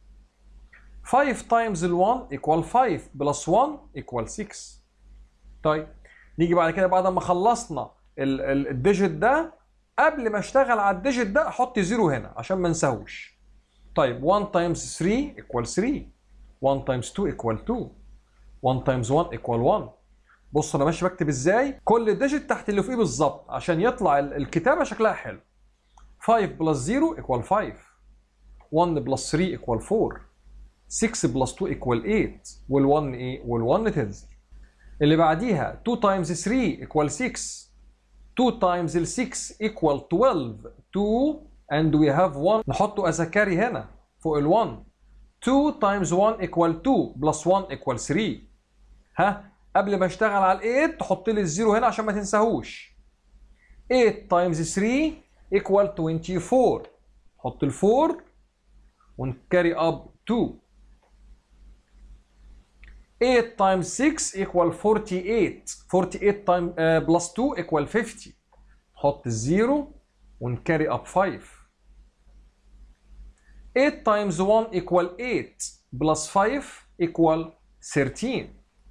5 تايمز ال 1 equal 5 بلس 1 equal 6 طيب نيجي بعد كده بعد ما خلصنا الديجيت ده قبل ما اشتغل على الديجيت ده احط زيرو هنا عشان ما انساهوش طيب 1 تايمز 3 equal 3 1 تايمز 2 equal 2 1 تايمز 1 equal 1 بص انا ماشي بكتب ازاي كل ديجيت تحت اللي فوقيه بالظبط عشان يطلع الكتابه شكلها حلو 5 بلس 0 equal 5 1 بلس 3 equal 4 6 بلس 2 equal 8 وال1 ايه وال1 تنزل اللي بعديها 2 تايمز 3 equal 6 2 تايمز ال 6 equal 12 2 and we have 1 نحطه as a carry هنا فوق ال 1 2 تايمز 1 equal 2 بلس 1 equal 3 ها قبل ما اشتغل على ال 8 تحط لي الزيرو هنا عشان ما تنساهوش 8 تايمز 3 equal 24 حط ال 4 ونكاري اب 2 8 times 6 equal 48 48 time uh, plus 2 equal 50 حط الزيرو ونكاري اب 5 8 times 1 equal 8 plus 5 equal 13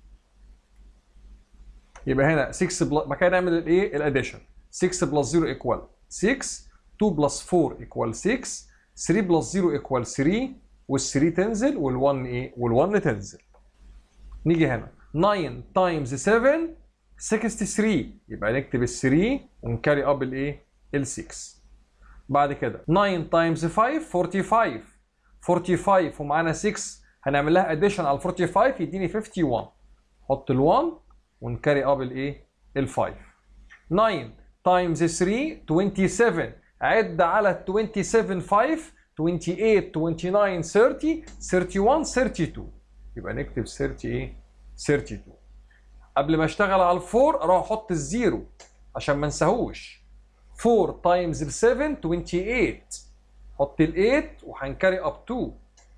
يبقى هنا 6 بلس بعد كده نعمل الايه الاديشن 6 بلس 0 equal 6 2 بلس 4 equal 6 3 بلس 0 equal 3 وال3 تنزل وال1 ايه وال1 تنزل نيجي هنا 9 تايمز 7 63 يبقى نكتب ال 3 ونكاري اب الايه ال 6 بعد كده 9 تايمز 5 45 45 ومعانا 6 هنعمل لها اديشن على ال 45 يديني 51 حط ال 1 ونكاري اب الايه ال 5 9 تايمز 3 27 عد على ال 27 5 28 29 30 31 32 يبقى نكتب 30 ايه 32 قبل ما اشتغل على الفور اروح احط الزيرو عشان ما انساهوش 4 تايمز ال 7 28 حط ال 8 وهنكاري اب 2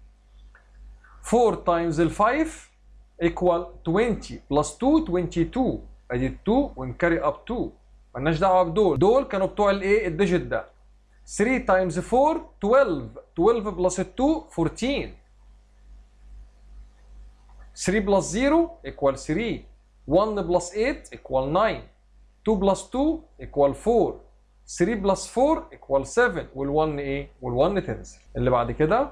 4 تايمز ال 5 ايكوال 20 بلس 2 22 ادي 2 ونكاري اب 2 مالناش دعوه بدول دول كانوا بتوع الايه الديجيت ده 3 تايمز 4 12 12 بلس 2 14 3 بلس 0 equal 3 1 بلس 8 equal 9 2 بلس 2 equal 4 3 بلس 4 equal 7 وال1 ايه وال1 تنزل اللي بعد كده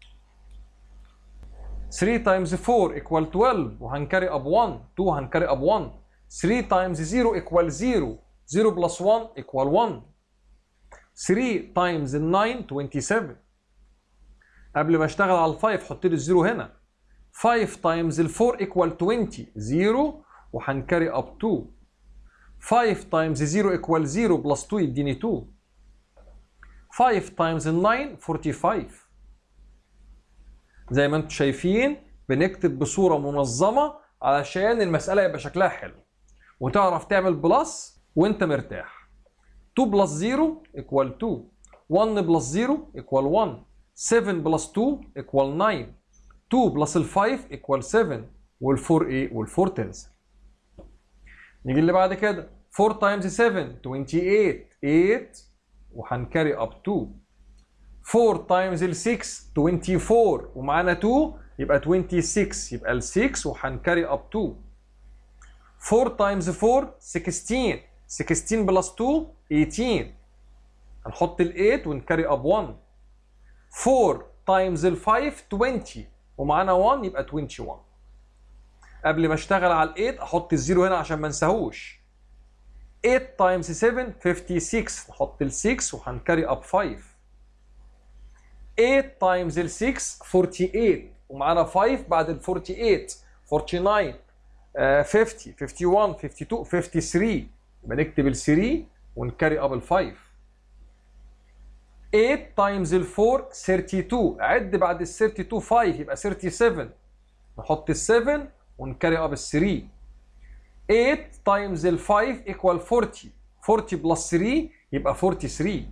3 تايمز 4 equal 12 وهنكاري اب 1 2 هنكاري اب 1 3 تايمز 0 equal 0 0 بلس 1 equal 1 3 تايمز 9 27 قبل ما اشتغل على ال 5 حط لي الزيرو هنا 5 تايمز ال 4 equal 20 0 وهنكاري اب 2 5 تايمز 0 equal 0 بلس 2 يديني 2 5 تايمز ال 9 45 زي ما انتم شايفين بنكتب بصورة منظمة علشان المسألة يبقى شكلها حلو وتعرف تعمل بلس وانت مرتاح 2 بلس 0 equal 2 1 بلس 0 equal 1 7 بلس 2 equal 9 2 بلس ال 5 equal 7 وال 4 ايه وال 4 تنزل نيجي اللي بعد كده 4 تايمز 7 28 8 وهنكاري اب 2 4 تايمز ال 6 24 ومعانا 2 يبقى 26 يبقى ال 6 وهنكاري اب 2 4 تايمز 4 16 16 بلس 2 18 هنحط ال 8 ونكاري اب 1 4 تايمز ال 5 20 ومعانا 1 يبقى 21 قبل ما اشتغل على ال 8 احط الزيرو هنا عشان ما انساهوش 8 تايمز 7 56 نحط ال 6 وهنكاري اب 5 8 تايمز ال 6 48 ومعانا 5 بعد ال 48 49 آه 50 51 52 53 يبقى نكتب ال 3 ونكاري اب ال 5 8 تايمز ال 4 32 عد بعد ال 32 5 يبقى 37 نحط ال 7 ونكاري اب ال 3 8 تايمز ال 5 ايكوال 40 40 بلس 3 يبقى 43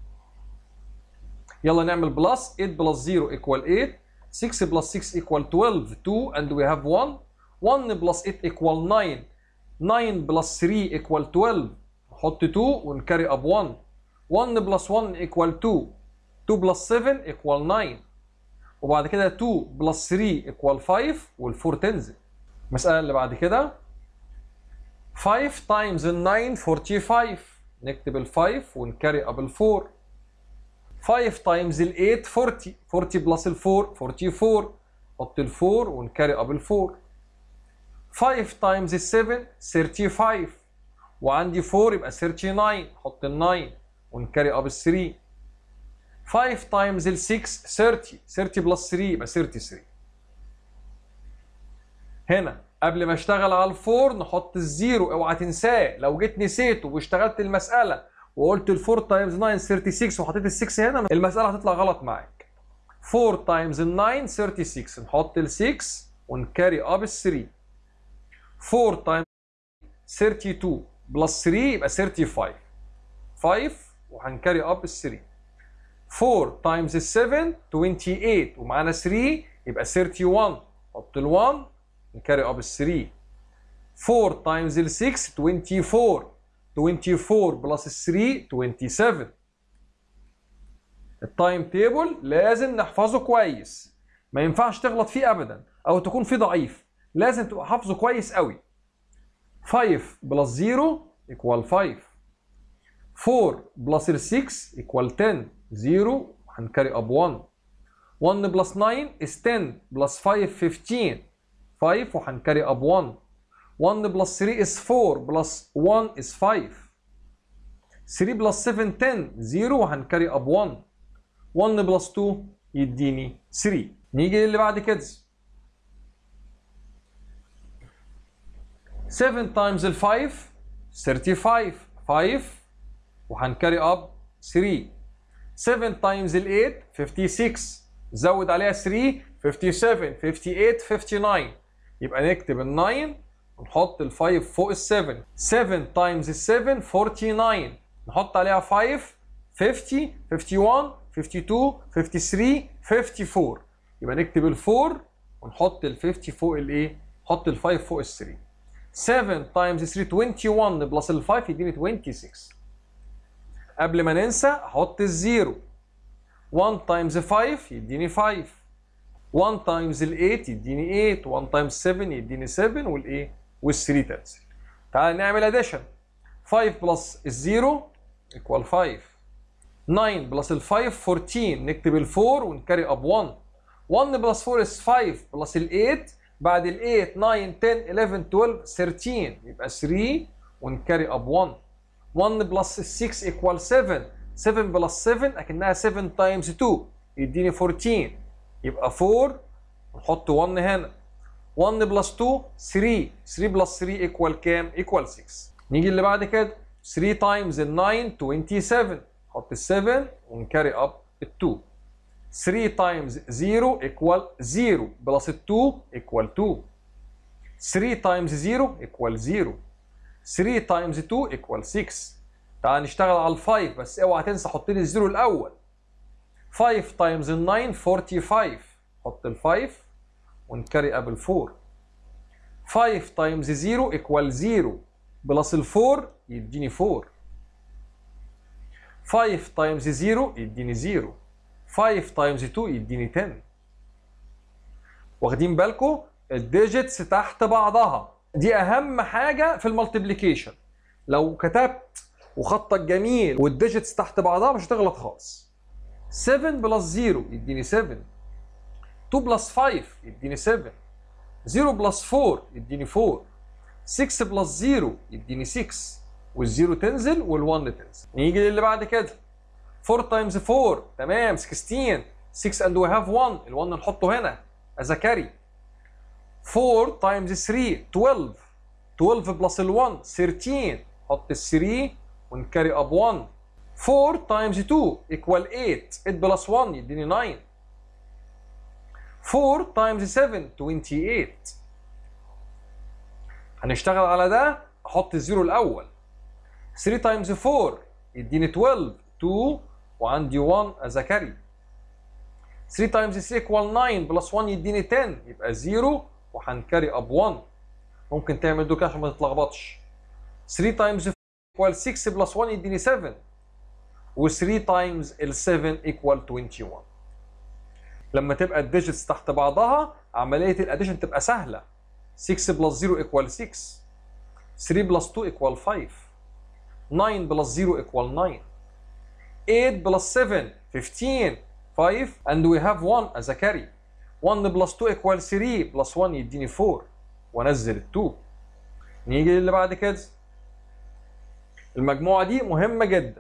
يلا نعمل بلس 8 بلس 0 ايكوال 8 6 بلس 6 equal 12 2 and we have 1 1 plus 8 equal 9 9 plus 3 equal 12 نحط 2 ونكاري اب 1 1 plus 1 equal 2 2 plus 7 equal 9 وبعد كده 2 plus 3 equal 5 وال4 تنزل المسألة اللي بعد كده 5 times 9 45 نكتب ال 5 ونكاري اب ال 4 5 times ال 8 40 40 بلس ال 4 44 حط ال 4 ونكاري اب ال 4 5 times ال 7 35 وعندي 4 يبقى 39 حط ال 9 ونكاري اب ال 3 5 times ال 6 30 30 بلس 3 يبقى 33 هنا قبل ما اشتغل على الفور نحط الزيرو اوعى تنساه لو جيت نسيته واشتغلت المساله وقلت ال 4 تايمز 9 36 وحطيت ال 6 هنا المساله هتطلع غلط معاك 4 تايمز 9 36 نحط ال 6 ونكاري اب ال 3 4 تايمز 32 بلس 3 يبقى 35 5 وهنكاري اب ال 3 4 تايمز ال 7 28 ومعانا 3 يبقى 31 حط ال 1 نكاري اب ال 3 4 تايمز ال 6 24 24 بلس ال 3 27 التايم تيبل لازم نحفظه كويس ما ينفعش تغلط فيه ابدا او تكون فيه ضعيف لازم تبقى حافظه كويس قوي 5 بلس 0 equal 5 4 بلس ال 6 equal 10 0 هنكاري اب 1 1 بلس 9 is 10 بلس 5 15 5 وهنكاري اب 1 1 بلس 3 is 4 بلس 1 is 5 3 بلس 7 10 0 وهنكاري اب 1 1 بلس 2 يديني 3 نيجي للي بعد كده 7 times ال 5 35 5 وهنكاري اب 3 7 times ال 8 56 زود عليها 3 57 58 59 يبقى نكتب ال 9 ونحط ال 5 فوق ال 7 7 times ال 7 49 نحط عليها 5 50 51 52 53 54 يبقى نكتب ال 4 ونحط ال 50 فوق الايه؟ نحط ال 5 فوق ال 3 7 times 3 21 بلس ال 5 يديني 26 قبل ما ننسى احط الزيرو 1 times 5 يديني 5 1 times ال 8 يديني 8 1 times 7 يديني 7 والايه وال 3 تنزل تعال نعمل اديشن 5 بلس الزيرو equal 5 9 بلس ال 5 14 نكتب ال 4 ونكاري اب 1 1 بلس 4 is 5 بلس ال 8 بعد ال 8 9 10 11 12 13 يبقى 3 ونكاري اب 1 1 بلس 6 equal 7 7 بلس 7 اكنها 7 تايمز 2 يديني 14 يبقى 4 ونحط 1 هنا 1 بلس 2 3 3 بلس 3 equal كام؟ equal 6 نيجي اللي بعد كده 3 تايمز ال 9 27 نحط ال 7 ونكاري اب ال 2 3 تايمز 0 equal 0 بلس ال 2 equal 2 3 تايمز 0 equal 0 3 تايمز 2 equal 6 تعال نشتغل على ال 5 بس اوعى تنسى حط لي الزيرو الاول 5 تايمز ال 9 45 حط ال 5 ونكاري اب ال 4 5 تايمز 0 equal 0 بلس ال 4 يديني 4 5 تايمز 0 يديني 0 5 تايمز 2 يديني 10 واخدين بالكم الديجيتس تحت بعضها دي اهم حاجه في المالتيبليكيشن لو كتبت وخطك جميل والديجيتس تحت بعضها مش هتغلط خالص 7 بلس 0 يديني 7 2 بلس 5 يديني 7 0 بلس 4 يديني 4 6 بلس 0 يديني 6 والزيرو تنزل وال1 تنزل نيجي للي بعد كده 4 تايمز 4 تمام 16 6 and we have 1 ال1 نحطه هنا as a carry 4 تايمز 3 12 12 بلس ال1 13 حط ال 3 ونكاري اب 1 4 تايمز 2 equal 8 8 بلس 1 يديني 9 4 تايمز 7 28 هنشتغل على ده احط الزيرو الاول 3 تايمز 4 يديني 12 2 وعندي 1 از كاري 3 تايمز 3 equal 9 بلس 1 يديني 10 يبقى 0 وهنكاري اب 1 ممكن تعمل دول كده عشان ما تتلخبطش 3 تايمز 4 equal 6 بلس 1 يديني 7 و3 تايمز ال 7 equal 21 لما تبقى الديجيتس تحت بعضها عمليه الاديشن تبقى سهله 6 بلس 0 equal 6 3 بلس 2 equal 5 9 بلس 0 equal 9 8 بلس 7 15 5 and we have 1 as a carry 1 بلس 2 equal 3 بلس 1 يديني 4 وانزل ال 2 نيجي للي بعد كده المجموعه دي مهمه جدا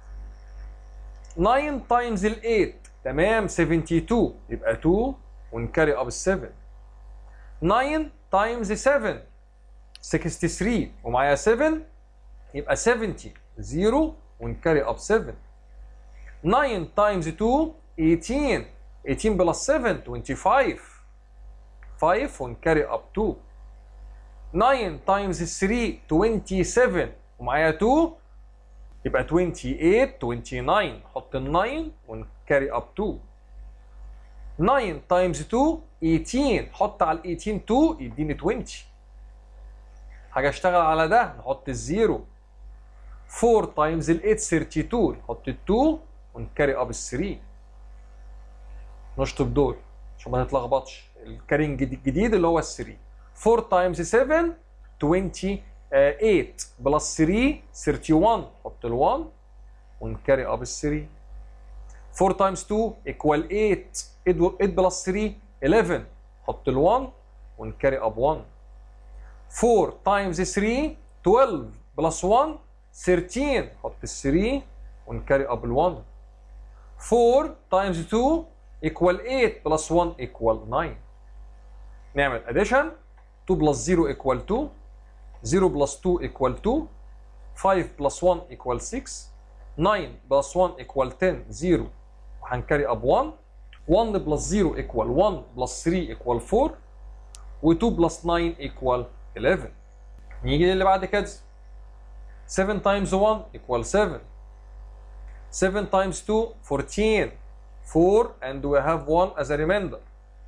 9 تايمز ال 8 تمام 72 يبقى 2 ونكاري اب ال 7 9 تايمز 7 63 ومعايا 7 يبقى 70 0 ونكاري اب 7 9 تايمز 2 18 18 بلس 7 25 5 ونكاري اب 2 9 تايمز 3 27 ومعايا 2 يبقى 28 29 حط ال 9 ونكاري اب 2 9 تايمز 2 18 حط على ال 18 2 يديني 20 حاجه اشتغل على ده نحط الزيرو 4 تايمز ال 8 32 نحط ال 2 ونكاري اب ال 3 نشطب دول عشان ما تتلخبطش الكارينج الجديد اللي هو ال 3 4 تايمز 7 28 بلس 3 31 نحط ال 1 ونكاري اب ال 3 4 times 2 equal 8 8 بلس 3 11 حط ال 1 ونكاري اب 1 4 times 3 12 بلس 1 13 حط ال 3 ونكاري اب ال 1 4 times 2 equal 8 plus 1 equal 9 نعمل addition 2 plus 0 equal 2 0 plus 2 equal 2 5 plus 1 equal 6 9 plus 1 equal 10 0 وهنكاري اب 1 1 plus 0 equal 1 plus 3 equal 4 و 2 plus 9 equal 11 نيجي للي بعد كده 7 times 1 equal 7 7 times 2 14 4 and we have 1 as a remainder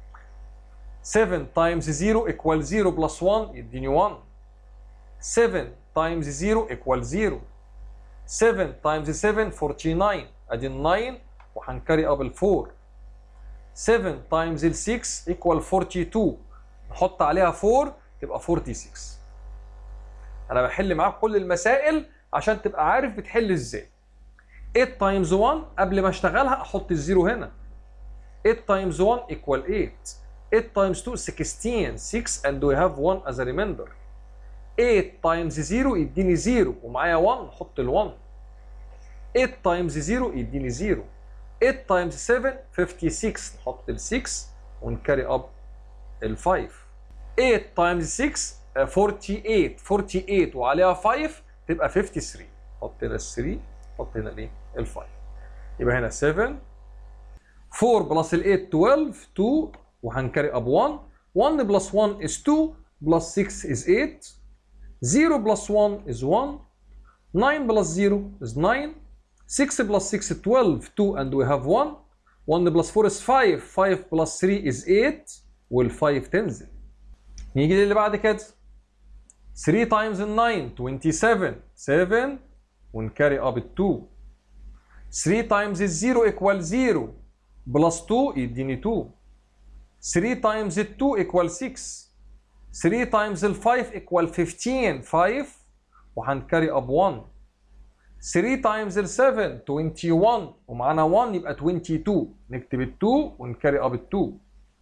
7 times 0 equal 0 plus 1 يديني 1 7 times 0 equal 0 7 times 7 49 ادي 9 وهنكري اب ال 4 7 times ال 6 equal 42 نحط عليها 4 تبقى 46 انا بحل معاك كل المسائل عشان تبقى عارف بتحل ازاي 8 times 1 قبل ما اشتغلها احط الزيرو هنا 8 times 1 equal 8 8 times 2 16 6 and we have 1 as a remainder 8 times 0 يديني 0 ومعايا 1 احط ال 1 8 times 0 يديني 0 8 times 7 56 نحط ال 6 ونكاري اب ال 5 8 times 6 آه، 48 48 وعليها 5 تبقى 53 حط هنا ال 3 حط هنا الايه ال 5 يبقى هنا 7 4 بلس ال 8 12 2 وهنكاري اب 1 1 بلس 1 is 2 بلس 6 is 8 0 بلس 1 is 1 9 بلس 0 is 9 6 بلس 6 12 2 and we have 1 1 بلس 4 is 5 5 بلس 3 is 8 وال 5 تنزل نيجي للي بعد كده 3 times 9 27 7 ونكاري اب 2 3 times 0 equal 0 بلس 2 يديني 2 3 times 2 equal 6 3 times 5 equal 15 5 وهنكاري اب 1 3 times 7 21 ومعانا 1 يبقى 22 نكتب ال 2 ونكاري اب ال 2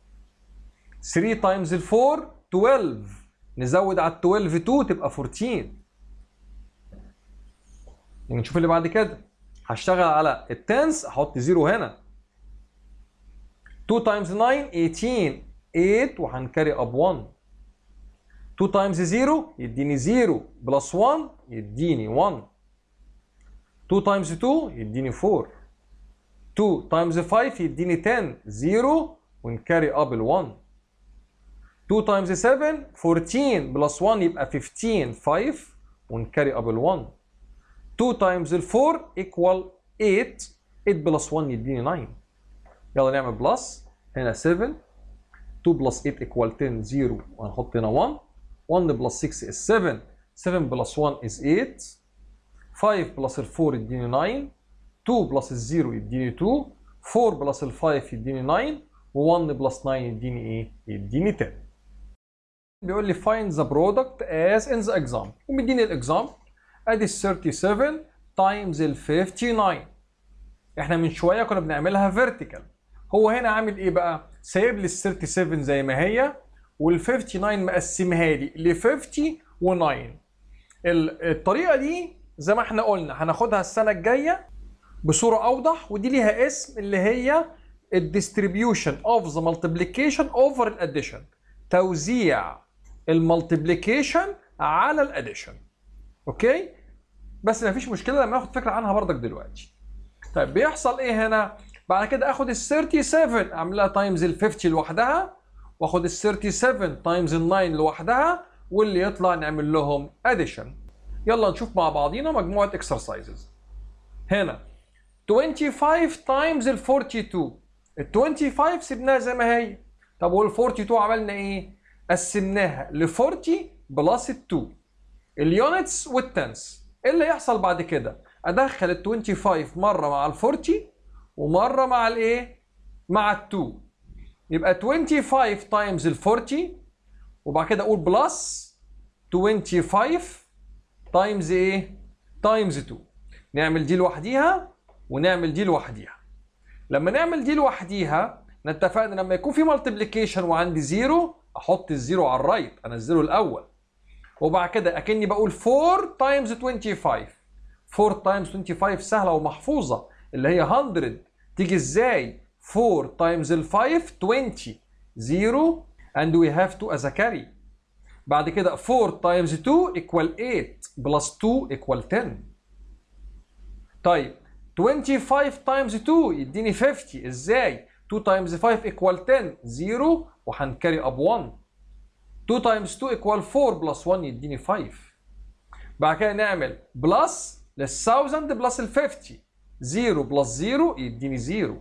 3 times 4 12 نزود على ال 12 2 تبقى 14 يعني نشوف اللي بعد كده هشتغل على التنس احط زيرو هنا 2 times 9 18 8 وهنكاري اب 1 2 times 0 يديني 0 بلس 1 يديني 1 2 times 2 يديني 4 2 times 5 يديني 10 0 ونكاري اب ال 1 2 times 7 14 بلس 1 يبقى 15 5 ونكاري اب ال 1 2 times ال 4 equal 8 8 بلس 1 يديني 9 يلا نعمل بلس هنا 7 2 بلس 8 equal 10 0 وهنحط هنا 1 1 بلس 6 is 7 7 بلس 1 is 8 5 بلس ال 4 يديني 9 2 بلس ال 0 يديني 2 4 بلس ال 5 يديني 9 و1 بلس 9 يديني ايه؟ يديني 10 بيقول لي find the product as in the example ومديني الاكزامبل ادي ال 37 times ال 59 احنا من شويه كنا بنعملها vertical هو هنا عامل ايه بقى؟ سايب لي ال 37 زي ما هي وال 59 مقسمها لي ل 50 و9 الطريقه دي زي ما احنا قلنا هناخدها السنه الجايه بصوره اوضح ودي ليها اسم اللي هي الديستريبيوشن اوف ذا مالتيبليكيشن اوفر الاديشن توزيع المالتيبليكيشن على الاديشن اوكي بس ما فيش مشكله لما ناخد فكره عنها برضك دلوقتي طيب بيحصل ايه هنا بعد كده اخد ال 37 اعملها تايمز ال 50 لوحدها واخد ال 37 تايمز ال 9 لوحدها واللي يطلع نعمل لهم اديشن يلا نشوف مع بعضينا مجموعه اكسرسايزز هنا 25 تايمز ال 42 ال 25 سيبناها زي ما هي طب وال 42 عملنا ايه قسمناها ل 40 بلس ال 2 اليونتس والتنس ايه اللي يحصل بعد كده ادخل ال 25 مره مع ال 40 ومره مع الايه مع ال 2 يبقى 25 تايمز ال 40 وبعد كده اقول بلس 25 تايمز ايه تايمز 2 نعمل دي لوحديها ونعمل دي لوحديها لما نعمل دي لوحديها احنا اتفقنا لما يكون في مالتيبليكيشن وعندي زيرو احط الزيرو على الرايت انزله الاول وبعد كده اكني بقول 4 تايمز 25 4 تايمز 25 سهله ومحفوظه اللي هي 100 تيجي ازاي 4 تايمز ال 5 20 0 and we have 2 as a carry بعد كده 4 تايمز 2 equal 8 بلس 2 equal 10 طيب 25 تايمز 2 يديني 50 ازاي 2 تايمز 5 equal 10 0 وهنكاري اب 1 2 تايمز 2 equal 4 بلس 1 يديني 5 بعد كده نعمل بلس لل 1000 بلس ال 50 0 بلس 0 يديني 0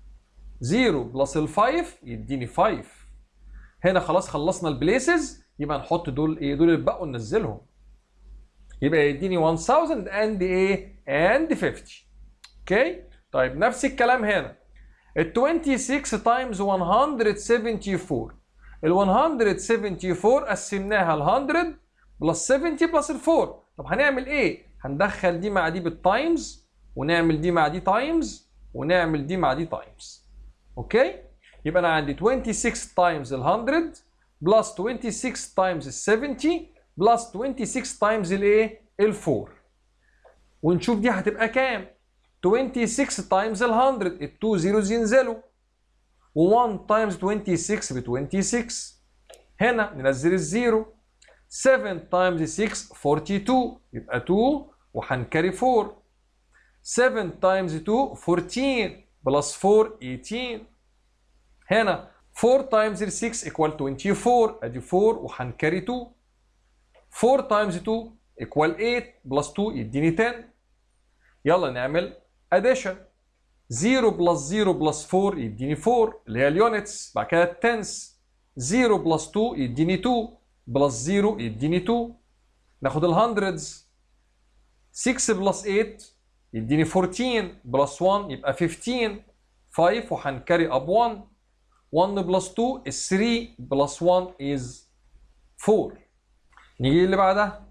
0 بلس ال 5 يديني 5 هنا خلاص خلصنا البليسز يبقى نحط دول ايه دول اللي بقوا ننزلهم يبقى يديني 1000 اند ايه اند 50 اوكي طيب نفس الكلام هنا ال 26 تايمز 174 ال 174 قسمناها ل 100 بلس 70 بلس ال 4 طب هنعمل ايه؟ هندخل دي مع دي بالتايمز ونعمل دي مع دي تايمز ونعمل دي مع دي تايمز اوكي؟ يبقى انا عندي 26 تايمز ال 100 بلس 26 تايمز ال 70 بلس 26 تايمز الايه؟ ال 4 ونشوف دي هتبقى كام؟ 26 تايمز ال 100 التو زيروز ينزلوا و1 تايمز 26 ب 26 هنا ننزل الزيرو 7 تايمز 6 42 يبقى 2 وهنكري 4 7 تايمز 2 14 بلس 4 18 هنا 4 تايمز 6 equal 24 ادي 4 وهنكري 2 4 تايمز 2 equal 8 بلس 2 يديني 10 يلا نعمل addition 0 بلس 0 بلس 4 يديني 4 اللي هي اليونتس بعد كده التنس 0 بلس 2 يديني 2 بلس 0 يديني 2 ناخد الهندردز 6 بلس 8 يديني 14 بلس 1 يبقى 15 5 وهنكري اب 1 1 بلس 2 is 3 بلس 1 is 4 نيجي اللي بعدها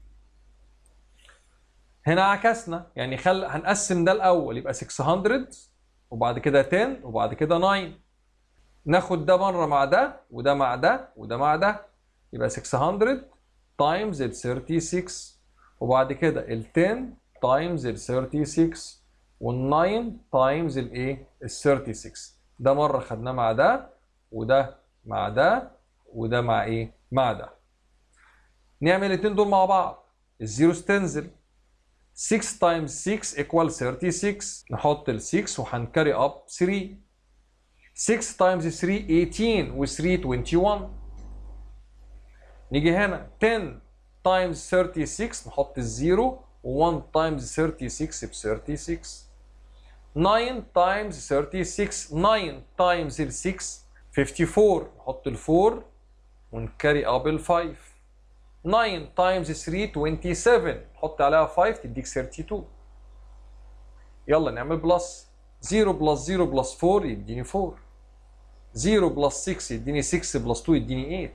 هنا عكسنا يعني خل هنقسم ده الاول يبقى 600 وبعد كده 10 وبعد كده 9 ناخد ده مره مع ده وده مع ده وده مع ده يبقى 600 تايمز ال 36 وبعد كده ال 10 تايمز ال 36 وال 9 تايمز الايه ال 36 ده مره خدناه مع ده وده مع ده وده مع ايه مع ده نعمل الاثنين دول مع بعض الزيروز تنزل 6 تايمز 6 equal 36 نحط ال 6 وهنكري اب 3 6 تايمز 3 18 و 3 21 نيجي هنا 10 تايمز 36 نحط الزيرو و1 تايمز 36 ب 36 9 تايمز 36 9 تايمز ال 6 54 نحط ال 4 ونكري اب ال 5 9 تايمز 3 27 نحط عليها 5 تديك 32 يلا نعمل بلس 0 بلس 0 بلس 4 يديني 4 0 بلس 6 يديني 6 بلس 2 يديني 8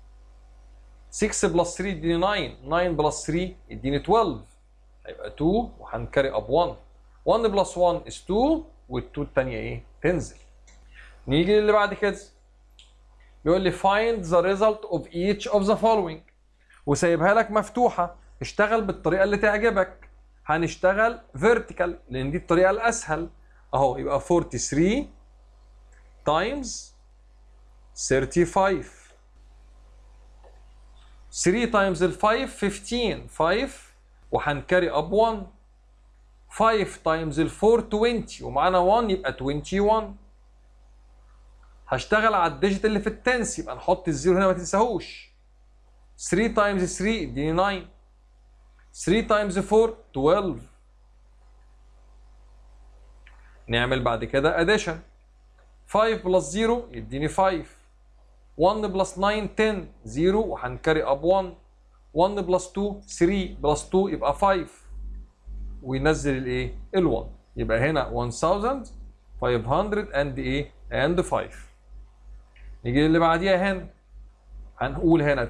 6 بلس 3 يديني 9 9 بلس 3 يديني 12 هيبقى 2 وهنكري اب 1 1 بلس 1 is 2 وال2 الثانيه ايه تنزل نيجي للي بعد كده بيقول لي find the result of each of the following وسايبها لك مفتوحه اشتغل بالطريقه اللي تعجبك هنشتغل vertical لان دي الطريقه الاسهل اهو يبقى 43 times 35 3 times ال 5 15 5 وهنكري اب 1 5 times ال 4 20 ومعانا 1 يبقى 21 هشتغل على الديجيت اللي في التنس يبقى نحط الزيرو هنا ما تنساهوش 3 times 3 يديني 9 3 times 4 12 نعمل بعد كده addition 5 بلس 0 يديني 5 1 بلس 9 10 0 وهنكري اب 1 1 بلس 2 3 بلس 2 يبقى 5 وينزل الايه ال 1 يبقى هنا 1500 اند ايه اند 5 نيجي اللي بعديها هنا هنقول هنا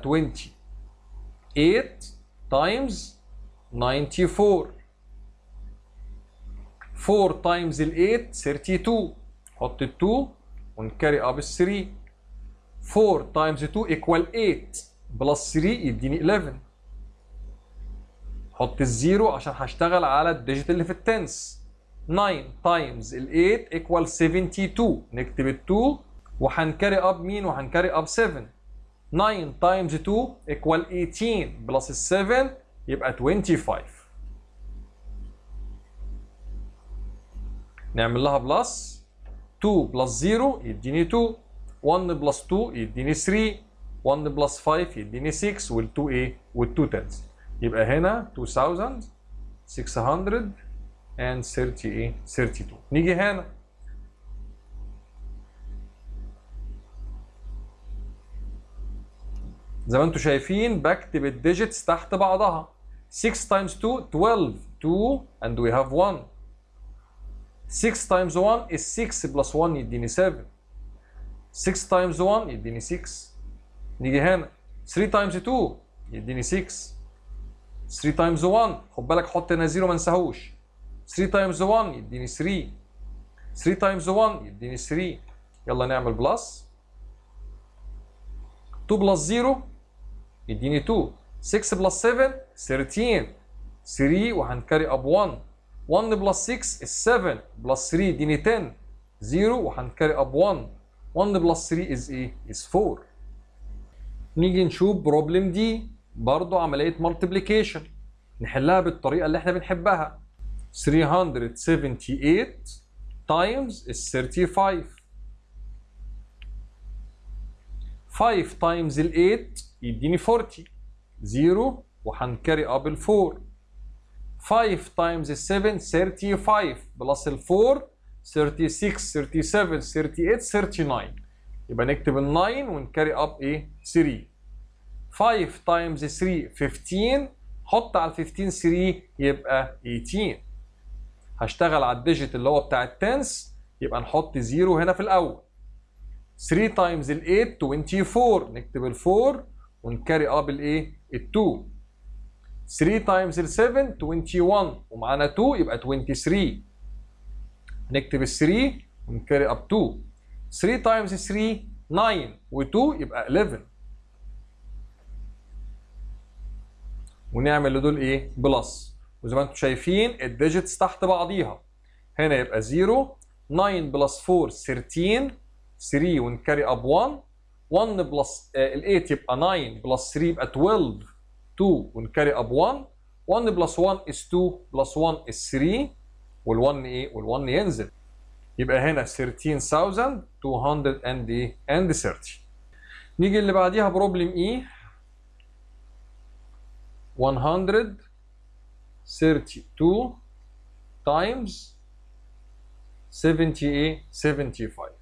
28 تايمز 94 4 تايمز ال 8 32 حط ال 2 ونكاري اب ال 3 4 تايمز 2 ايكوال 8 بلس 3 يديني 11 حط الزيرو عشان هشتغل على الديجيت اللي في التنس 9 تايمز ال 8 ايكوال 72 نكتب ال 2 وهنكاري اب مين وهنكاري اب 7 9 تايمز 2 ايكوال 18 بلس ال 7 يبقى 25 نعمل لها بلس 2 بلس 0 يديني 2 1 بلس 2 يديني 3 1 بلس 5 يديني 6 وال 2 ايه وال 2 تنس يبقى هنا 2630 and 30 ايه 32 نيجي هنا زي ما انتم شايفين بكتب الديجيتس تحت بعضها 6 times 2 12 2 and we have 1 6 times 1 is 6 plus 1 يديني 7 6 times 1 يديني 6 نيجي هنا 3 times 2 يديني 6 3 times 1 خد بالك حط هنا 0 ما انساهوش 3 times 1 يديني 3 3 times 1 يديني 3 يلا نعمل بلس 2 بلس 0 يديني 2 6 بلس 7 13 3 وهنكاري اب 1 1 بلس 6 is 7 بلس 3 يديني 10 0 وهنكاري اب 1 1 بلس 3 is ايه؟ is 4 نيجي نشوف بروبلم دي برضو عملية مالتيبليكيشن نحلها بالطريقة اللي احنا بنحبها 378 times is 35 5 times ال 8 يديني 40 0 وهنكاري اب ال 4 5 times ال 7 35 بلس ال 4 36 37 38 39 يبقى نكتب ال 9 ونكاري اب ايه 3 5 times 3 15 حط على ال 15 3 يبقى 18 هشتغل على الديجيت اللي هو بتاع التنس يبقى نحط 0 هنا في الاول 3 times ال 8 24 نكتب ال 4 ونكاري اب الايه ال 2 3 times ال 7 21 ومعانا 2 يبقى 23 نكتب ال 3 ونكاري اب 2 3 times 3 9 و2 يبقى 11 ونعمل لدول ايه بلس وزي ما انتم شايفين الديجيتس تحت بعضيها هنا يبقى 0 9 بلس 4 13 3 ونكاري اب 1 1 بلس ال 8 يبقى 9 بلس 3 يبقى 12 2 ونكاري اب 1 1 بلس 1 is 2 بلس 1 is 3 وال1 ايه وال1 ينزل يبقى هنا 13200 and ايه and 30 نيجي اللي بعديها بروبلم ايه 132 times 78 75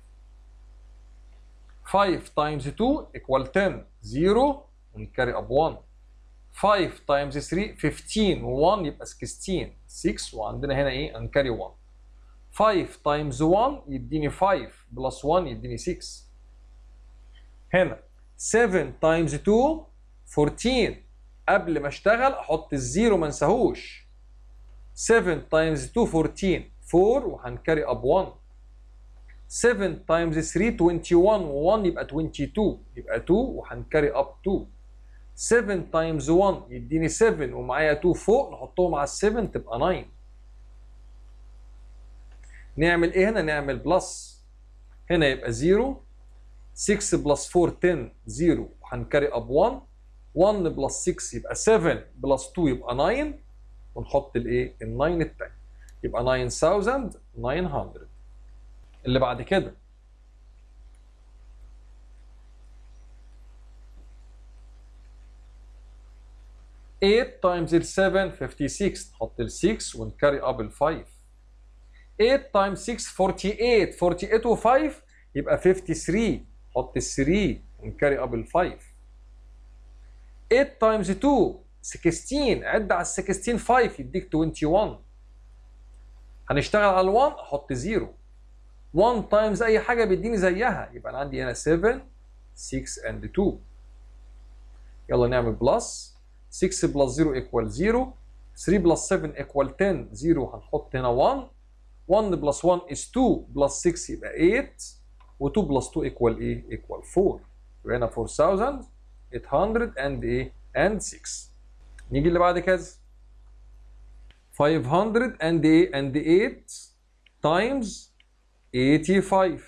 5 times 2 equal 10 0 ونكاري اب 1 5 times 3 15 و1 يبقى 16 6 وعندنا هنا ايه هنكاري 1 5 times 1 يديني 5 بلس 1 يديني 6 هنا 7 times 2 14 قبل ما اشتغل احط الزيرو ما انساهوش 7 times 2 14 4 وهنكاري اب 1 7 times 3 21 و1 يبقى 22 يبقى 2 وهنكاري اب 2 7 times 1 يديني 7 ومعايا 2 فوق نحطهم على ال 7 تبقى 9 نعمل ايه هنا نعمل بلس هنا يبقى 0 6 بلس 4 10 0 وهنكاري اب 1 1 بلس 6 يبقى 7 بلس 2 يبقى 9 ونحط الايه ال 9 التاني يبقى 9900 اللي بعد كده eight times ال 7 56 نحط ال 6 ونكاري اب ال 5 8 times 6 48 48 و 5 يبقى 53 نحط ال 3 ونكاري اب ال 5 8 times 2 16 عد على ال 16 5 يديك 21 هنشتغل على ال 1 احط 0 1 تايمز اي حاجه بيديني زيها يبقى انا عندي هنا 7 6 اند 2 يلا نعمل بلس 6 بلس 0 ايكوال 0 3 بلس 7 ايكوال 10 0 هنحط هنا 1 1 بلس 1 is 2 بلس 6 يبقى 8 و2 بلس 2 equal ايه؟ equal 4 يبقى هنا 4800 and ايه؟ and 6 نيجي اللي بعد كذا 500 and ايه؟ and 8 times 85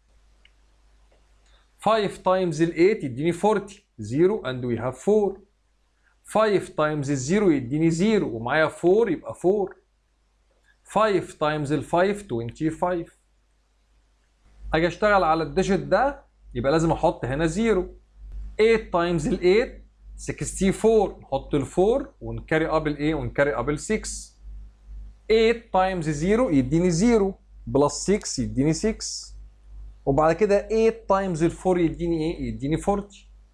5 times ال 8 يديني 40 0 and we have 4 5 times ال 0 يديني 0 ومعايا 4 يبقى 4 5 times ال 5 25 اجي اشتغل على الديجيت ده يبقى لازم احط هنا 0 8 times ال 8 64 نحط ال 4 ونكاري اب الايه ونكاري اب ال 6 8 times 0 يديني 0 بلس 6 يديني 6 وبعد كده 8 تايمز ال 4 يديني ايه؟ يديني 40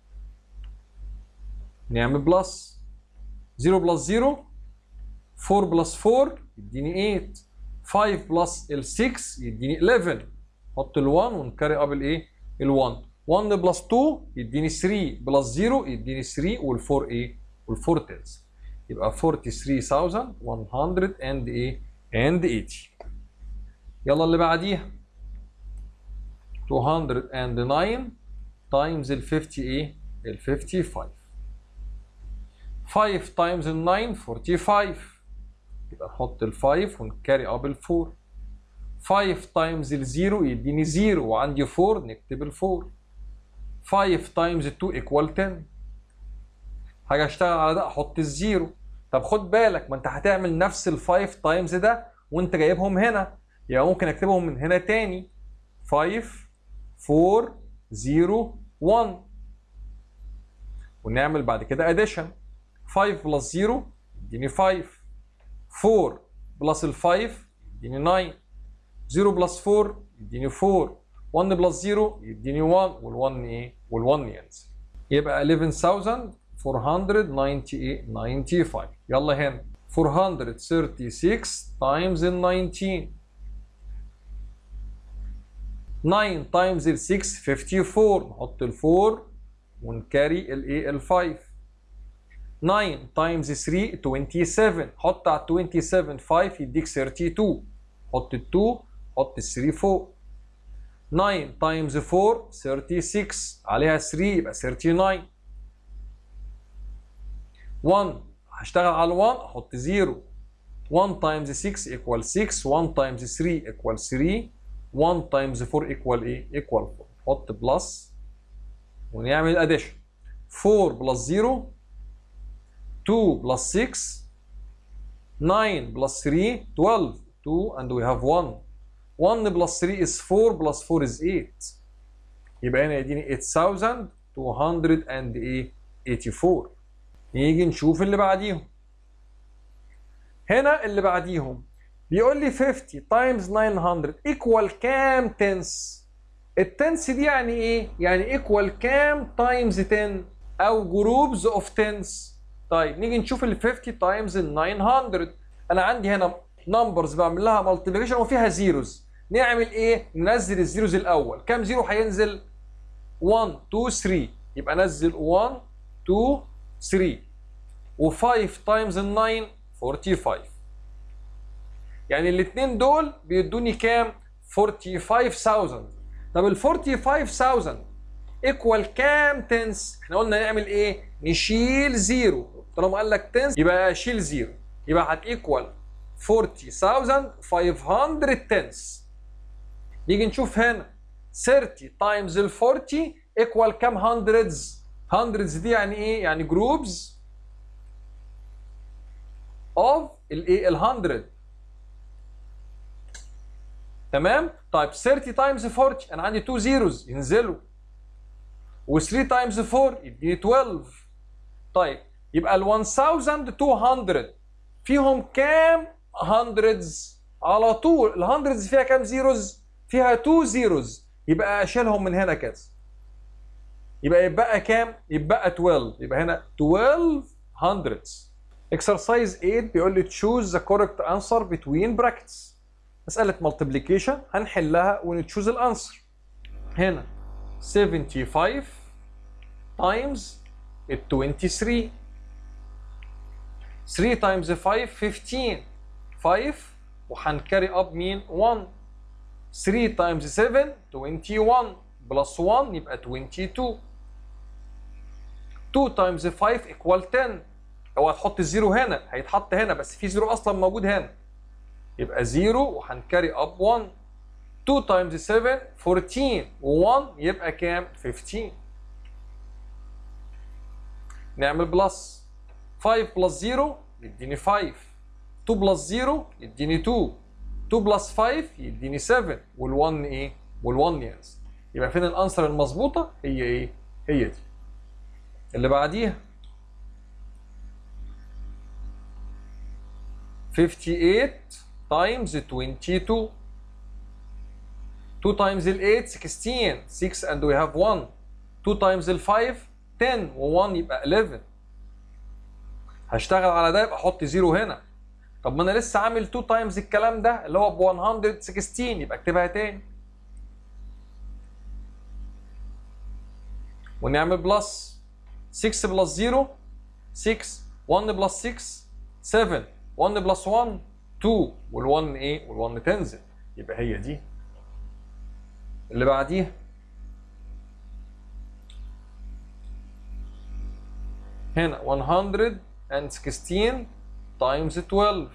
نعمل بلس 0 بلس 0 4 بلس 4 يديني 8 5 بلس ال 6 يديني 11 نحط ال 1 ونكاري اب الايه؟ ال 1 1 بلس 2 يديني 3 بلس 0 يديني 3 وال 4 ايه؟ وال 4 تنس يبقى 43100 and ايه؟ and 80 يلا اللي بعديها 209 times ال 50 ايه؟ ال 55 5 times ال 9 45 يبقى نحط ال 5 ونكاري اب ال 4 5 times ال 0 يديني 0 وعندي 4 نكتب ال 4 5 times ال 2 equal 10 حاجة اشتغل على ده احط الزيرو طب خد بالك ما انت هتعمل نفس ال 5 تايمز ده وانت جايبهم هنا يبقى ممكن اكتبهم من هنا تاني 5 4 0 1 ونعمل بعد كده اديشن 5 بلس 0 يديني 5 4 بلس ال 5 يديني 9 0 بلس 4 يديني 4 1 بلس 0 يديني 1 وال1 ايه وال1 ينزل يبقى 11498 يلا هنا 436 تايمز ال 19 9 تايمز ال 6 54 نحط ال 4 ونكاري الايه ال 5 9 تايمز 3 27 حط على 27 5 يديك 32 حط ال 2 حط ال 3 فوق 9 تايمز 4 36 عليها 3 يبقى 39 1 هشتغل على 1 احط 0 1 تايمز 6 equal 6 1 تايمز 3 equal 3 1 تايمز 4 equal ايه equal 4 نحط بلس ونعمل اديشن 4 بلس 0 2 بلس 6 9 بلس 3 12 2 and we have 1 1 بلس 3 is 4 بلس 4 is 8 يبقى هنا يديني 8284 نيجي نشوف اللي بعديهم هنا اللي بعديهم بيقول لي 50 تايمز 900 ايكوال كام تنس التنس دي يعني ايه يعني ايكوال كام تايمز 10 او جروبز اوف تنس طيب نيجي نشوف ال 50 تايمز ال 900 انا عندي هنا نمبرز بعمل لها مالتيبيكيشن وفيها زيروز نعمل ايه ننزل الزيروز الاول كام زيرو هينزل 1 2 3 يبقى نزل 1 2 3 و5 تايمز ال 9 45 يعني الاثنين دول بيدوني كام 45000 طب ال 45000 ايكوال كام تنس احنا قلنا نعمل ايه نشيل زيرو طالما قال لك تنس يبقى اشيل زيرو يبقى هتيكوال 40500 تنس نيجي نشوف هنا 30 تايمز ال 40 ايكوال كام هندردز هندردز دي يعني ايه يعني جروبز اوف الايه ال 100 تمام طيب 30 تايمز 40 انا عندي 2 زيروز ينزلوا و3 تايمز 4 يديني 12 طيب يبقى ال 1200 فيهم كام هندردز على طول الهندردز فيها كام زيروز فيها 2 زيروز يبقى اشيلهم من هنا كده يبقى يبقى كام يبقى 12 يبقى هنا 12 هندردز exercise 8 بيقول لي choose the correct answer between brackets مسألة multiplication هنحلها ونتشوز الانسر هنا 75 times ال 23 3 times 5 15 5 وهنكاري اب مين 1 3 تايمز 7 21 بلس 1 يبقى 22 2 تايمز 5 ايكوال 10 اوعى تحط الزيرو هنا هيتحط هنا بس في زيرو اصلا موجود هنا يبقى 0 وهنكاري اب 1 2 تايمز 7 14 و1 يبقى كام 15 نعمل بلس 5 بلس 0 يديني 5 2 بلس 0 يديني 2 2 بلس 5 يديني 7 وال1 ايه وال1 ينزل يبقى فين الانسر المظبوطه هي ايه هي دي اللي بعديها 58 times 22 2 times ال 8 16 6 and we have 1 2 times ال 5 10 و1 يبقى 11 هشتغل على ده يبقى احط زيرو هنا طب ما انا لسه عامل 2 تايمز الكلام ده اللي هو ب 116 يبقى اكتبها تاني ونعمل بلس 6 بلس 0 6 1 بلس 6 7 1 بلس 1 2 وال1 ايه وال1 تنزل يبقى هي دي اللي بعديها هنا 116 times 12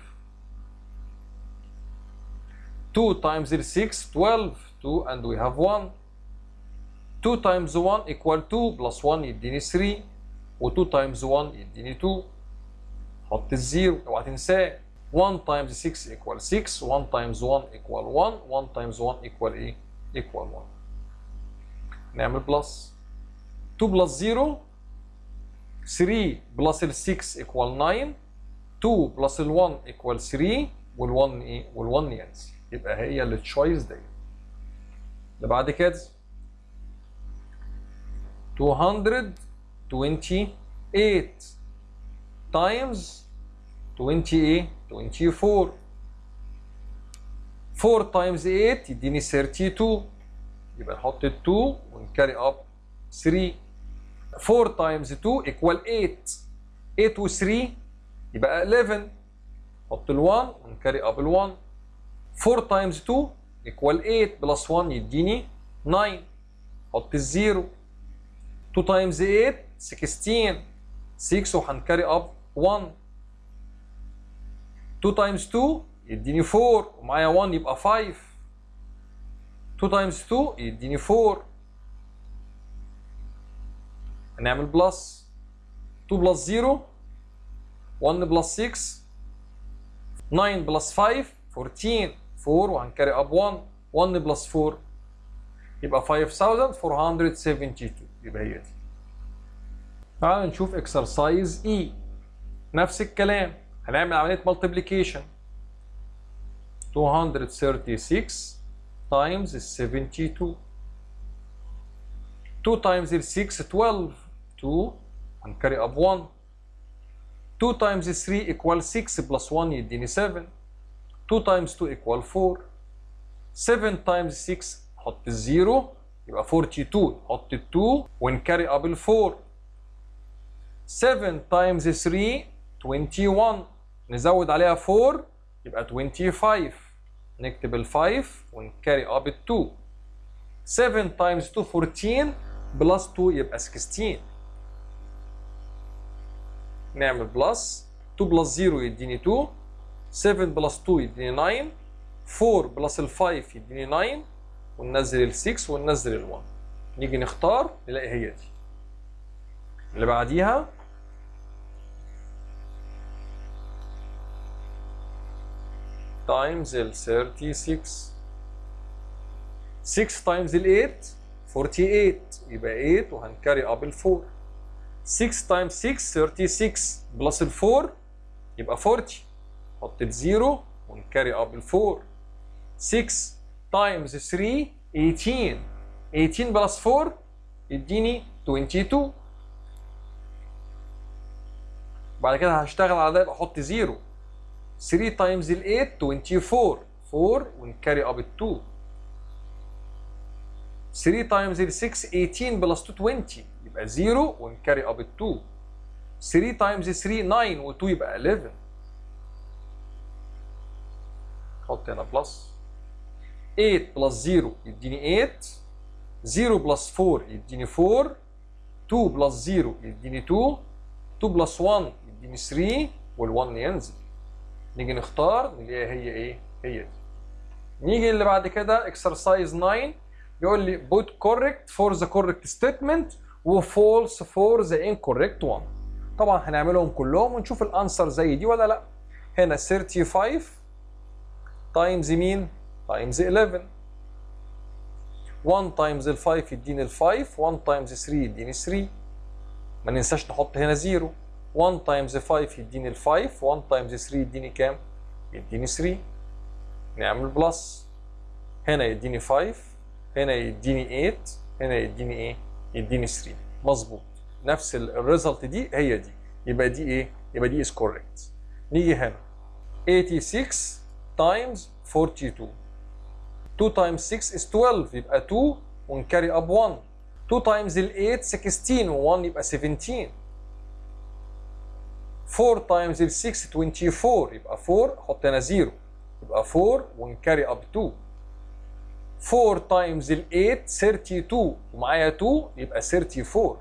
2 times 6 12 2 and we have 1 2 times 1 equal 2 plus 1 يديني 3 و2 times 1 يديني 2 حط الزيرو اوعى تنساه 1 times 6 equal 6 1 times 1 equal 1 1 times 1 equal ايه equal 1 نعمل بلس 2 بلس 0 3 بلس ال 6 equal 9 2 بلس ال 1 equal 3 وال 1 ايه وال 1 ينزل يبقى هي التشويس دي اللي بعد كده 228 times 28 24 4 times 8 يديني 32 يبقى نحط ال 2 ونكاري اب 3 4 times 2 equal 8 8 و 3 يبقى 11 نحط ال 1 ونكاري اب ال 1 4 times 2 equal 8 بلس 1 يديني 9 حط الزيرو 2 times 8 16 6 وهنكاري اب 1 2 times 2 يديني 4 ومعايا 1 يبقى 5 2 times 2 يديني 4 هنعمل بلس 2 بلس 0 1 بلس 6 9 بلس 5 14 4 وهنكاري اب 1 1 بلس 4 يبقى 5472 يبقى هي دي تعالوا نشوف اكسرسايز اي نفس الكلام هنعمل عمليه مالتيبليكيشن 236 times 72 2 times ال 6 12 2 هنكاري اب 1 2 times 3 equal 6 plus 1 يديني 7 2 times 2 equal 4 7 times 6 حط الزيرو يبقى 42 حط ال 2 ونكاري اب ال 4 7 times 3 21 نزود عليها 4 يبقى 25 نكتب ال 5 ونكاري اب ال 2 7 times 2 14 بلس 2 يبقى 16 نعمل بلس 2 بلس 0 يديني 2 7 بلس 2 يديني 9 4 بلس ال 5 يديني 9 وننزل ال 6 وننزل ال 1 نيجي نختار نلاقي هي دي اللي بعديها تايمز ال 36 6 تايمز ال 8 48 يبقى 8 وهنكاري اب ال 4 6 تايمز 6 36 بلس ال 4 يبقى 40 حط الزيرو ونكاري اب ال 4 6 تايمز 3 18 18 بلس 4 يديني 22 بعد كده هشتغل على ده يبقى احط زيرو 3 تايمز ال 8 24 4 ونكاري اب ال 2 3 تايمز ال 6 18 بلس 2 20 يبقى 0 ونكاري اب ال 2 3 تايمز 3 9 و2 يبقى 11 حط هنا بلس 8 بلس 0 يديني 8 0 بلس 4 يديني 4 2 بلس 0 يديني 2 2 بلس 1 يديني 3 وال1 ينزل نيجي نختار نلاقيها هي ايه؟ هي دي نيجي اللي بعد كده اكسرسايز 9 يقول لي put correct for the correct statement و false for the incorrect one طبعا هنعملهم كلهم ونشوف الانسر زي دي ولا لا هنا 35 تايمز مين تايمز 11 1 تايمز ال 5 يديني ال 5 1 تايمز 3 يديني 3 ما ننساش نحط هنا 0 1 تايمز 5 يديني ال 5 1 تايمز 3 يديني كام يديني 3 نعمل بلس هنا يديني 5 هنا يديني 8 هنا يديني ايه يديني 3 مظبوط نفس الريزلت دي هي دي يبقى دي ايه يبقى دي از كوريكت نيجي هنا 86 تايمز 42 2 تايمز 6 is 12 يبقى 2 ونكاري اب 1 2 تايمز ال 8 16 و1 يبقى 17 4 تايمز ال 6 24 يبقى 4 حط هنا 0 يبقى 4 ونكاري اب 2 4 تايمز ال 8 32 ومعايا 2 يبقى 34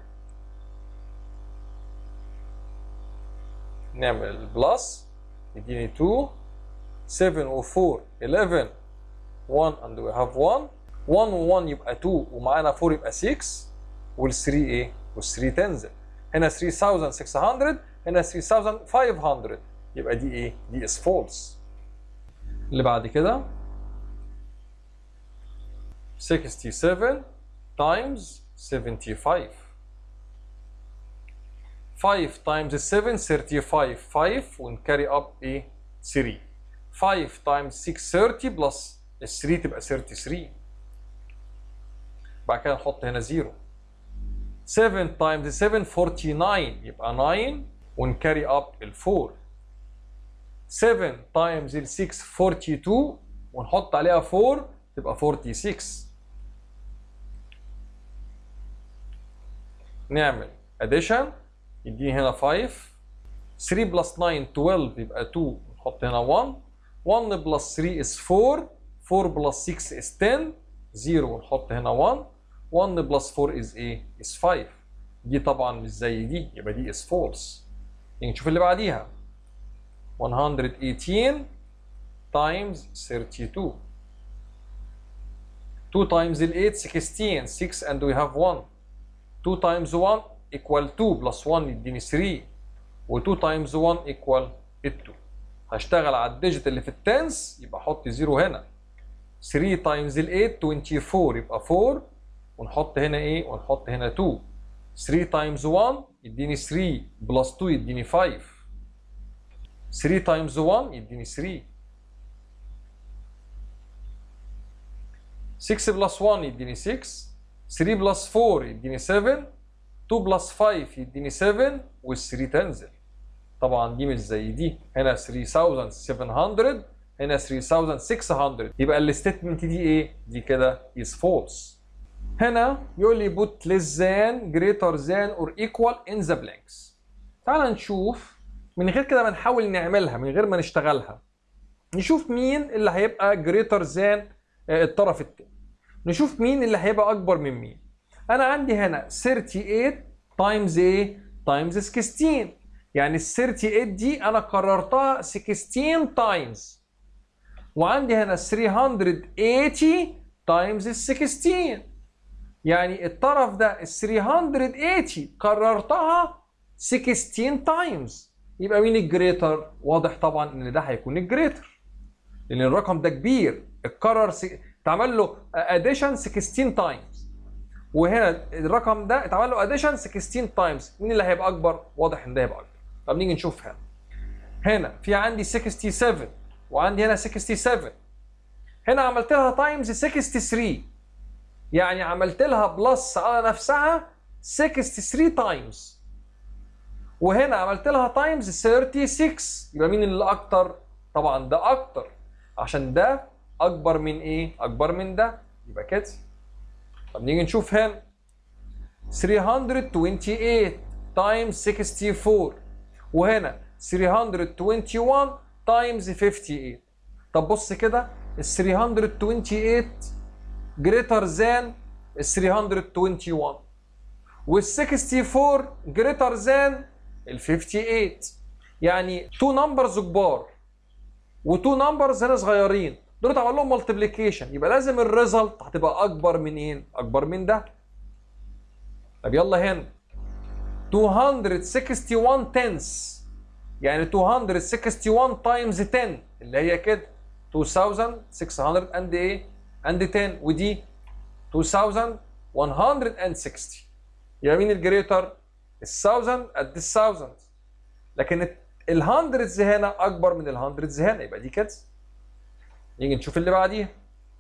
نعمل البلس يديني 2 7 و 4 11 1 and we have 1 1 و 1 يبقى 2 ومعانا 4 يبقى 6 وال 3 ايه؟ وال 3 تنزل هنا 3600 هنا 3500 يبقى دي ايه؟ دي is false اللي بعد كده 67 times 75 5 times 7 35 5 ونكاري اب ايه 3 5 times 6 30 بلس ال 3 تبقى 33 بعد كده نحط هنا 0 7 times 7 49 يبقى 9 ونكاري اب ال 4 7 times ال 6 42 ونحط عليها 4 تبقى 46 نعمل addition يديني هنا 5 3 بلس 9 12 يبقى 2 نحط هنا 1 1 بلس 3 is 4 4 بلس 6 is 10 0 ونحط هنا 1 1 بلس 4 is ايه؟ is 5 دي طبعا مش زي دي يبقى دي is false نيجي نشوف اللي بعديها 118 times 32 2 times ال 8 16 6 and we have 1 2 times 1 equal 2 plus 1 يديني 3 و 2 times 1 equal 2 هشتغل على الديجيت اللي في التنس يبقى احط 0 هنا 3 times ال 8 24 يبقى 4 ونحط هنا ايه ونحط هنا 2 3 times 1 يديني 3 بلس 2 يديني 5 3 times 1 يديني 3 6 بلس 1 يديني 6 3 بلس 4 يديني 7 2 بلس 5 يديني 7 وال 3 تنزل طبعا دي مش زي دي هنا 3700 هنا 3600 يبقى الستيتمنت دي ايه؟ دي كده is false هنا يقول لي put less than greater than or equal in the blanks تعال نشوف من غير كده ما نحاول نعملها من غير ما نشتغلها نشوف مين اللي هيبقى greater than الطرف التاني نشوف مين اللي هيبقى اكبر من مين انا عندي هنا 38 تايمز ايه تايمز 16 يعني ال 38 دي انا كررتها 16 تايمز وعندي هنا 380 تايمز ال 16 يعني الطرف ده ال 380 كررتها 16 تايمز يبقى مين الجريتر واضح طبعا ان ده هيكون الجريتر لان الرقم ده كبير اتكرر س... اتعمل له اديشن 16 تايمز وهنا الرقم ده اتعمل له اديشن 16 تايمز مين اللي هيبقى اكبر واضح ان ده هيبقى اكبر طب نيجي نشوف هنا هنا في عندي 67 وعندي هنا 67 هنا عملت لها تايمز 63 يعني عملت لها بلس على نفسها 63 تايمز وهنا عملت لها تايمز 36 يبقى مين اللي اكتر طبعا ده اكتر عشان ده اكبر من ايه اكبر من ده يبقى كده طب نيجي نشوف هنا 328 تايمز 64 وهنا 321 تايمز 58 طب بص كده ال 328 greater than ال 321 وال 64 greater than ال 58 يعني تو نمبرز كبار وتو نمبرز هنا صغيرين دول اتعمل لهم مالتيبليكيشن يبقى لازم الريزلت هتبقى اكبر منين؟ اكبر من ده طب يلا هنا 261 تنس يعني 261 تايمز 10 اللي هي كده 2600 اند ايه؟ اند 10 ودي 2160 يبقى مين الجريتر؟ ال 1000 قد ال 1000 لكن ال 100 هنا اكبر من ال 100 هنا يبقى دي كده نيجي نشوف اللي بعديها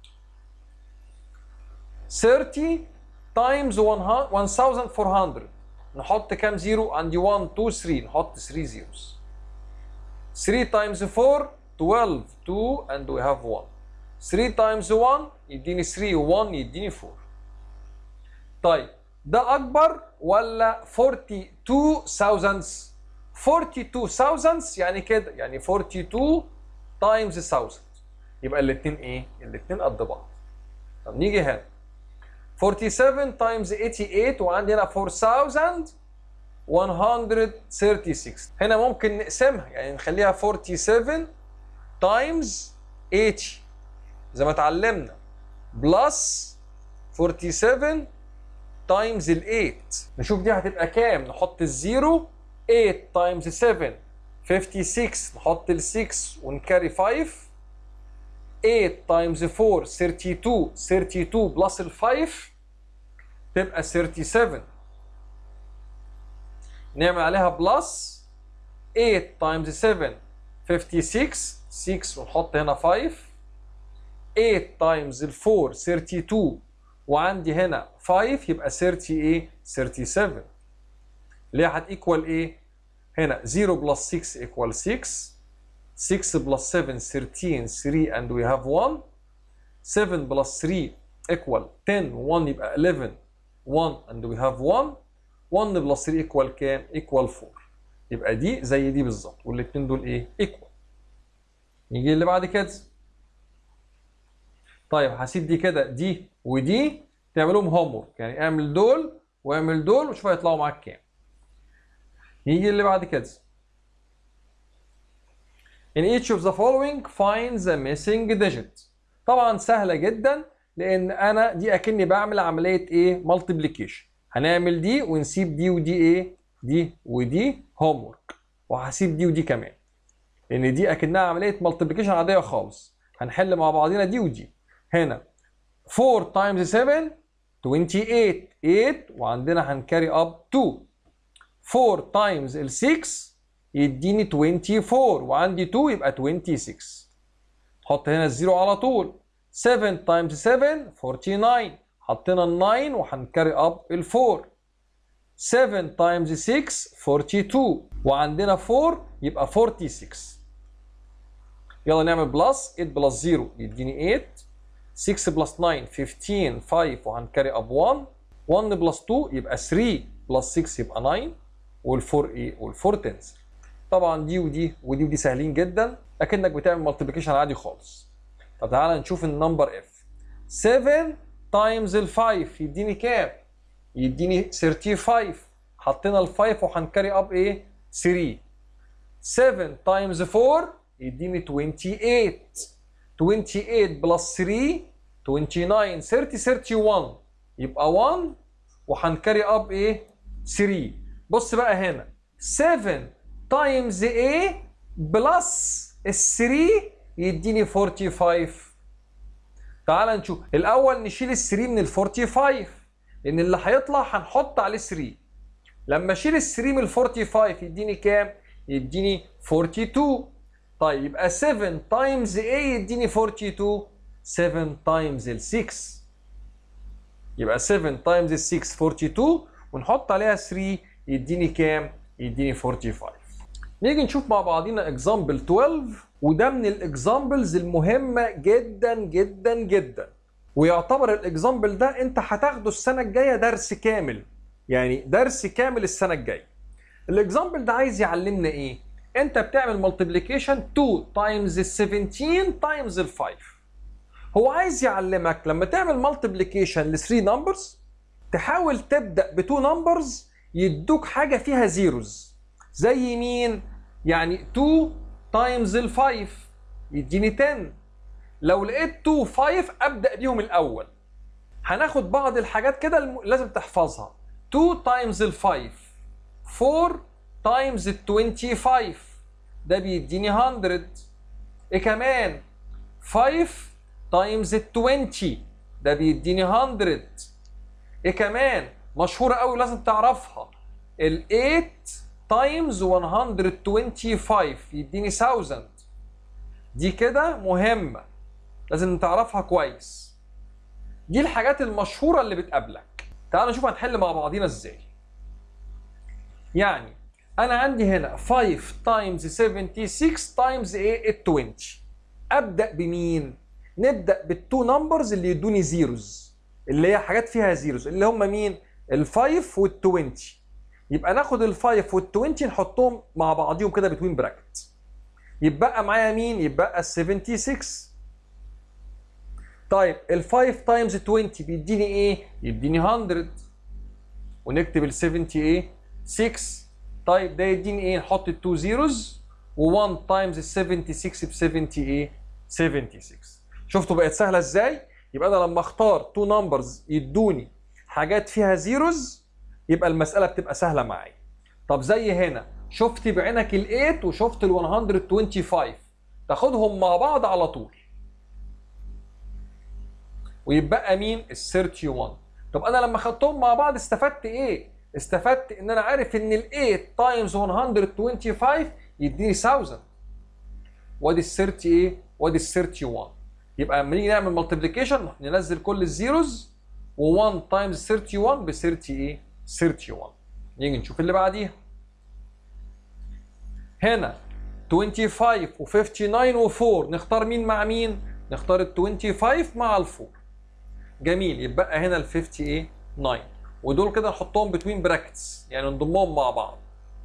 30 تايمز 1400 نحط كام زيرو عندي 1 2 3 نحط 3 زيروز 3 تايمز 4 12 2 and we have 1 3 تايمز 1 يديني 3 و1 يديني 4 طيب ده اكبر ولا 42000 42000 يعني كده يعني 42 تايمز 1000 يبقى الاثنين ايه الاثنين قد بعض طب نيجي هنا 47 تايمز 88 وعندي هنا 4136 هنا ممكن نقسمها يعني نخليها 47 تايمز 80 زي ما اتعلمنا بلس 47 تايمز ال 8 نشوف دي هتبقى كام نحط الزيرو 8 تايمز 7 56 نحط ال 6 ونكاري 5 8 تايمز 4 32 32 بلس ال 5 تبقى 37 نعمل عليها بلس 8 تايمز 7 56 6 ونحط هنا 5 8 تايمز ال 4 32 وعندي هنا 5 يبقى 30 ايه 37 اللي هي هتيكوال ايه هنا 0 بلس 6 equal 6 6 بلس 7 13 3 and we have 1 7 بلس 3 equal 10 1 يبقى 11 1 and we have 1 1 بلس 3 equal كام؟ equal 4 يبقى دي زي دي بالظبط والاثنين دول ايه؟ equal نيجي اللي بعد كده طيب هسيب دي كده دي ودي تعملهم هوم ورك يعني اعمل دول واعمل دول وشوف هيطلعوا معاك كام نيجي اللي بعد كده In each of the following find the missing digit. طبعا سهلة جدا لأن أنا دي أكني بعمل عملية إيه؟ multiplication. هنعمل دي ونسيب دي ودي إيه؟ دي ودي homework. وهسيب دي ودي كمان. لأن دي أكنها عملية multiplication عادية خالص. هنحل مع بعضنا دي ودي. هنا 4 times 7 28 8 وعندنا هنكاري up 2 4 times ال 6 يديني 24 وعندي 2 يبقى 26 حط هنا الزيرو على طول 7 تايمز 7 49 حطينا ال 9 وهنكاري اب ال 4 7 تايمز 6 42 وعندنا 4 يبقى 46 يلا نعمل بلس 8 بلس 0 يديني 8 6 بلس 9 15 5 وهنكاري اب 1 1 بلس 2 يبقى 3 بلس 6 يبقى 9 وال4 ايه وال4 تنزل طبعا دي ودي ودي ودي سهلين جدا لكنك بتعمل مالتيبيكيشن عادي خالص طب تعالى نشوف النمبر اف 7 تايمز ال 5 يديني كام يديني 35 حطينا ال 5 وهنكاري اب ايه 3 7 تايمز 4 يديني 28 28 بلس 3 29 30 31 يبقى 1 وهنكاري اب ايه 3 بص بقى هنا 7 تايمز A بلس ال 3 يديني 45 تعال نشوف الاول نشيل ال 3 من ال 45 لان اللي هيطلع هنحط عليه 3 لما اشيل ال 3 من ال 45 يديني كام يديني 42 طيب يبقى 7 تايمز A يديني 42 7 تايمز ال 6 يبقى 7 تايمز ال 6 42 ونحط عليها 3 يديني كام يديني 45 نيجي نشوف مع بعضينا اكزامبل 12 وده من الاكزامبلز المهمه جدا جدا جدا ويعتبر الاكزامبل ده انت هتاخده السنه الجايه درس كامل يعني درس كامل السنه الجايه الاكزامبل ده عايز يعلمنا ايه انت بتعمل مالتيبليكيشن 2 تايمز ال 17 تايمز ال 5 هو عايز يعلمك لما تعمل مالتيبليكيشن ل 3 نمبرز تحاول تبدا ب 2 نمبرز يدوك حاجه فيها زيروز زي مين يعني 2 تايمز ال 5 يديني 10 لو لقيت 2 5 ابدا بيهم الاول هناخد بعض الحاجات كده الم... لازم تحفظها 2 تايمز ال 5 4 تايمز ال 25 ده بيديني 100 ايه كمان 5 تايمز ال 20 ده بيديني 100 ايه كمان مشهورة قوي لازم تعرفها ال 8 تايمز 125 يديني 1000 دي كده مهمة لازم تعرفها كويس دي الحاجات المشهورة اللي بتقابلك تعال نشوف هنحل مع بعضينا ازاي يعني انا عندي هنا 5 تايمز 76 تايمز ايه 20 ابدا بمين نبدا بالتو نمبرز اللي يدوني زيروز اللي هي حاجات فيها زيروز اللي هم مين ال5 وال20 يبقى ناخد ال5 وال20 نحطهم مع بعضيهم كده بتوين براكت يبقى معايا مين يبقى ال 76 طيب ال5 تايمز 20 بيديني ايه يديني 100 ونكتب ال 70 ايه 6 طيب ده يديني ايه نحط التو زيروز و1 تايمز ال 76 ب 70 ايه 76 شفتوا بقت سهله ازاي يبقى انا لما اختار تو نمبرز يدوني حاجات فيها زيروز يبقى المساله بتبقى سهله معايا طب زي هنا شفت بعينك ال 8 وشفت ال 125 تاخدهم مع بعض على طول ويبقى مين ال 31 طب انا لما خدتهم مع بعض استفدت ايه استفدت ان انا عارف ان ال 8 تايمز 125 يديني 1000 وادي ال 30 ايه وادي ال 31 يبقى لما نيجي نعمل مالتيبليكيشن ننزل كل الزيروز و1 تايمز 31 ب 30 ايه 31 نيجي نشوف اللي بعديها هنا 25 و59 و4 نختار مين مع مين نختار ال 25 مع ال 4 جميل يبقى هنا ال 50 ايه 9 ودول كده نحطهم بتوين براكتس يعني نضمهم مع بعض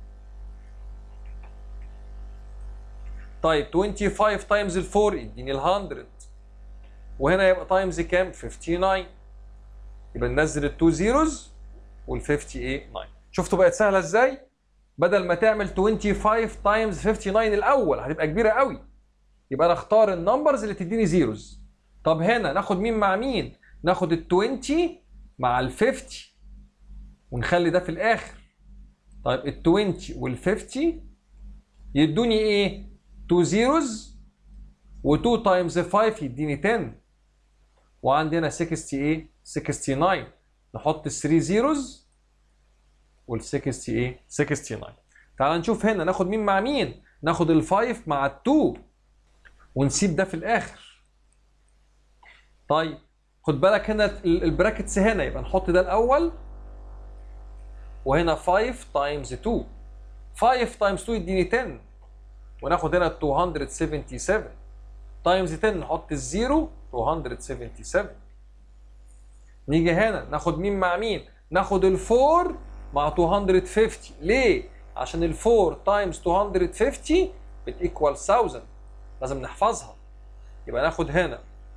طيب 25 تايمز ال 4 يديني ال 100 وهنا يبقى تايمز كام 59 يبقى ننزل التو زيروز وال 50 ايه 9 شفتوا بقت سهله ازاي بدل ما تعمل 25 تايمز 59 الاول هتبقى كبيره قوي يبقى انا اختار النمبرز اللي تديني زيروز طب هنا ناخد مين مع مين ناخد ال 20 مع ال 50 ونخلي ده في الاخر طيب ال 20 وال 50 يدوني ايه 2 زيروز و2 تايمز 5 يديني 10 وعندنا 60 ايه 69 نحط ال 3 زيروز وال 60 ايه 69 تعال نشوف هنا ناخد مين مع مين ناخد ال 5 مع ال 2 ونسيب ده في الاخر طيب خد بالك هنا البراكتس هنا يبقى نحط ده الاول وهنا 5 تايمز 2 5 تايمز 2 يديني 10 وناخد هنا 277 تايمز 10 نحط الزيرو 277 نيجي هنا ناخد مين مع مين ناخد الفور مع 250 ليه عشان الفور تايمز 250 بتيكوال 1000 لازم نحفظها يبقى ناخد هنا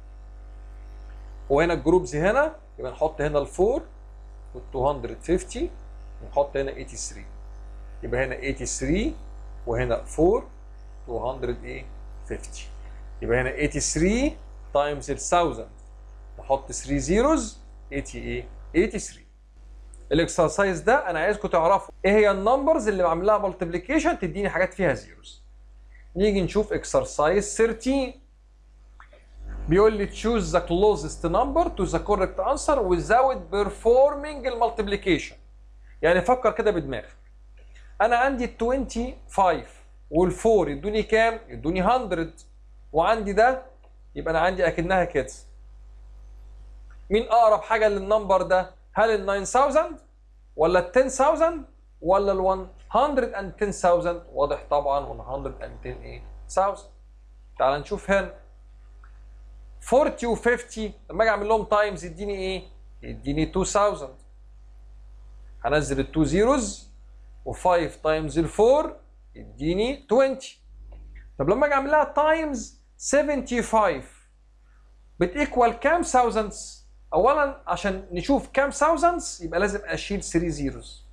وهنا الجروبز هنا يبقى نحط هنا الفور وال 250 ونحط هنا 83 يبقى هنا 83 وهنا 4 200 ايه 50 يبقى هنا 83 تايمز ال 1000 نحط 3 زيروز 80 ايه 83 الاكسرسايز ده انا عايزكم تعرفوا ايه هي النمبرز اللي بعمل لها مالتيبليكيشن تديني حاجات فيها زيروز نيجي نشوف اكسرسايز 13 بيقول لي choose the closest number to the correct answer without performing المالتيبليكيشن يعني فكر كده بدماغك انا عندي ال 25 وال 4 يدوني كام؟ يدوني 100 وعندي ده يبقى انا عندي اكنها كده مين اقرب حاجه للنمبر ده؟ هل ال 9000 ولا ال 10000 ولا ال 110000 واضح طبعا 110 ايه 1000 تعال نشوف هنا 40 و 50 لما اجي اعمل لهم تايمز يديني ايه؟ يديني 2000 هنزل ال 2 زيروز و5 تايمز ال 4 اديني 20 طب لما اجي اعمل لها تايمز 75 بتيكوال كام thousands اولا عشان نشوف كام thousands يبقى لازم اشيل 3 زيروز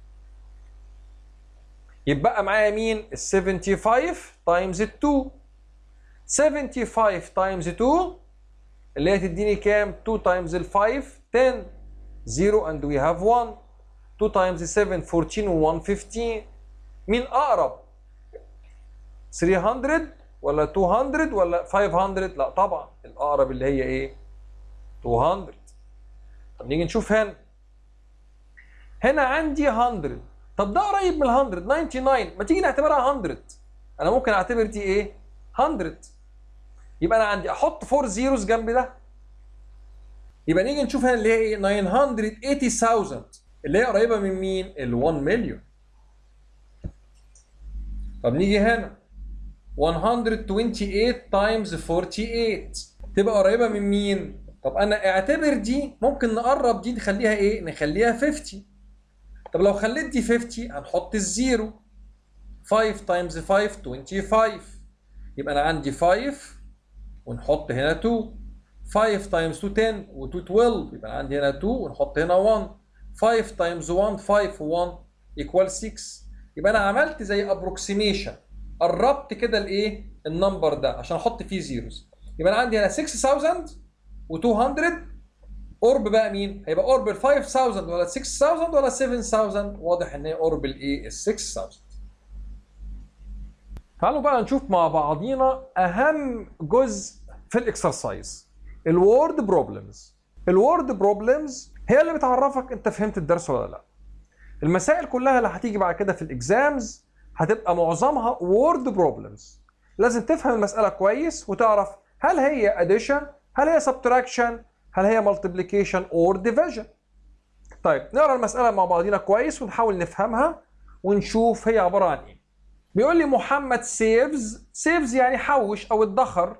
يبقى معايا مين ال 75 تايمز 2 75 تايمز 2 اللي هي تديني كام 2 تايمز ال 5 10 0 and we have 1 2 تايمز 7 14 و 1 15 مين اقرب 300 ولا 200 ولا 500 لا طبعا الاقرب اللي هي ايه 200 طب نيجي نشوف هنا هنا عندي 100 طب ده قريب من ال 100 99 ما تيجي نعتبرها 100 انا ممكن اعتبر دي ايه 100 يبقى انا عندي احط 4 زيروز جنب ده يبقى نيجي نشوف هنا اللي هي ايه 980000 اللي هي قريبه من مين ال 1 مليون طب نيجي هنا 128 تايمز 48 تبقى قريبه من مين طب انا اعتبر دي ممكن نقرب دي نخليها ايه نخليها 50 طب لو خليت دي 50 هنحط الزيرو 5 تايمز 5 25 يبقى انا عندي 5 ونحط هنا 2 5 تايمز 2 10 و2 12 يبقى عندي هنا 2 ونحط هنا 1 5 تايمز 1 5 و1 equal 6 يبقى انا عملت زي ابروكسيميشن قربت كده الايه النمبر ده عشان احط فيه زيروز يبقى انا عندي هنا 6200 قرب بقى مين؟ هيبقى قرب ال 5000 ولا 6000 ولا 7000 واضح ان هي قرب الايه؟ ال 6000 تعالوا بقى نشوف مع بعضينا اهم جزء في الاكسرسايز الوورد بروبلمز الوورد بروبلمز هي اللي بتعرفك انت فهمت الدرس ولا لا المسائل كلها اللي هتيجي بعد كده في الاكزامز هتبقى معظمها وورد بروبلمز لازم تفهم المساله كويس وتعرف هل هي اديشن هل هي سبتراكشن هل هي مالتيبليكيشن اور ديفيجن طيب نقرا المساله مع بعضينا كويس ونحاول نفهمها ونشوف هي عباره عن ايه بيقول لي محمد سيفز سيفز يعني حوش او ادخر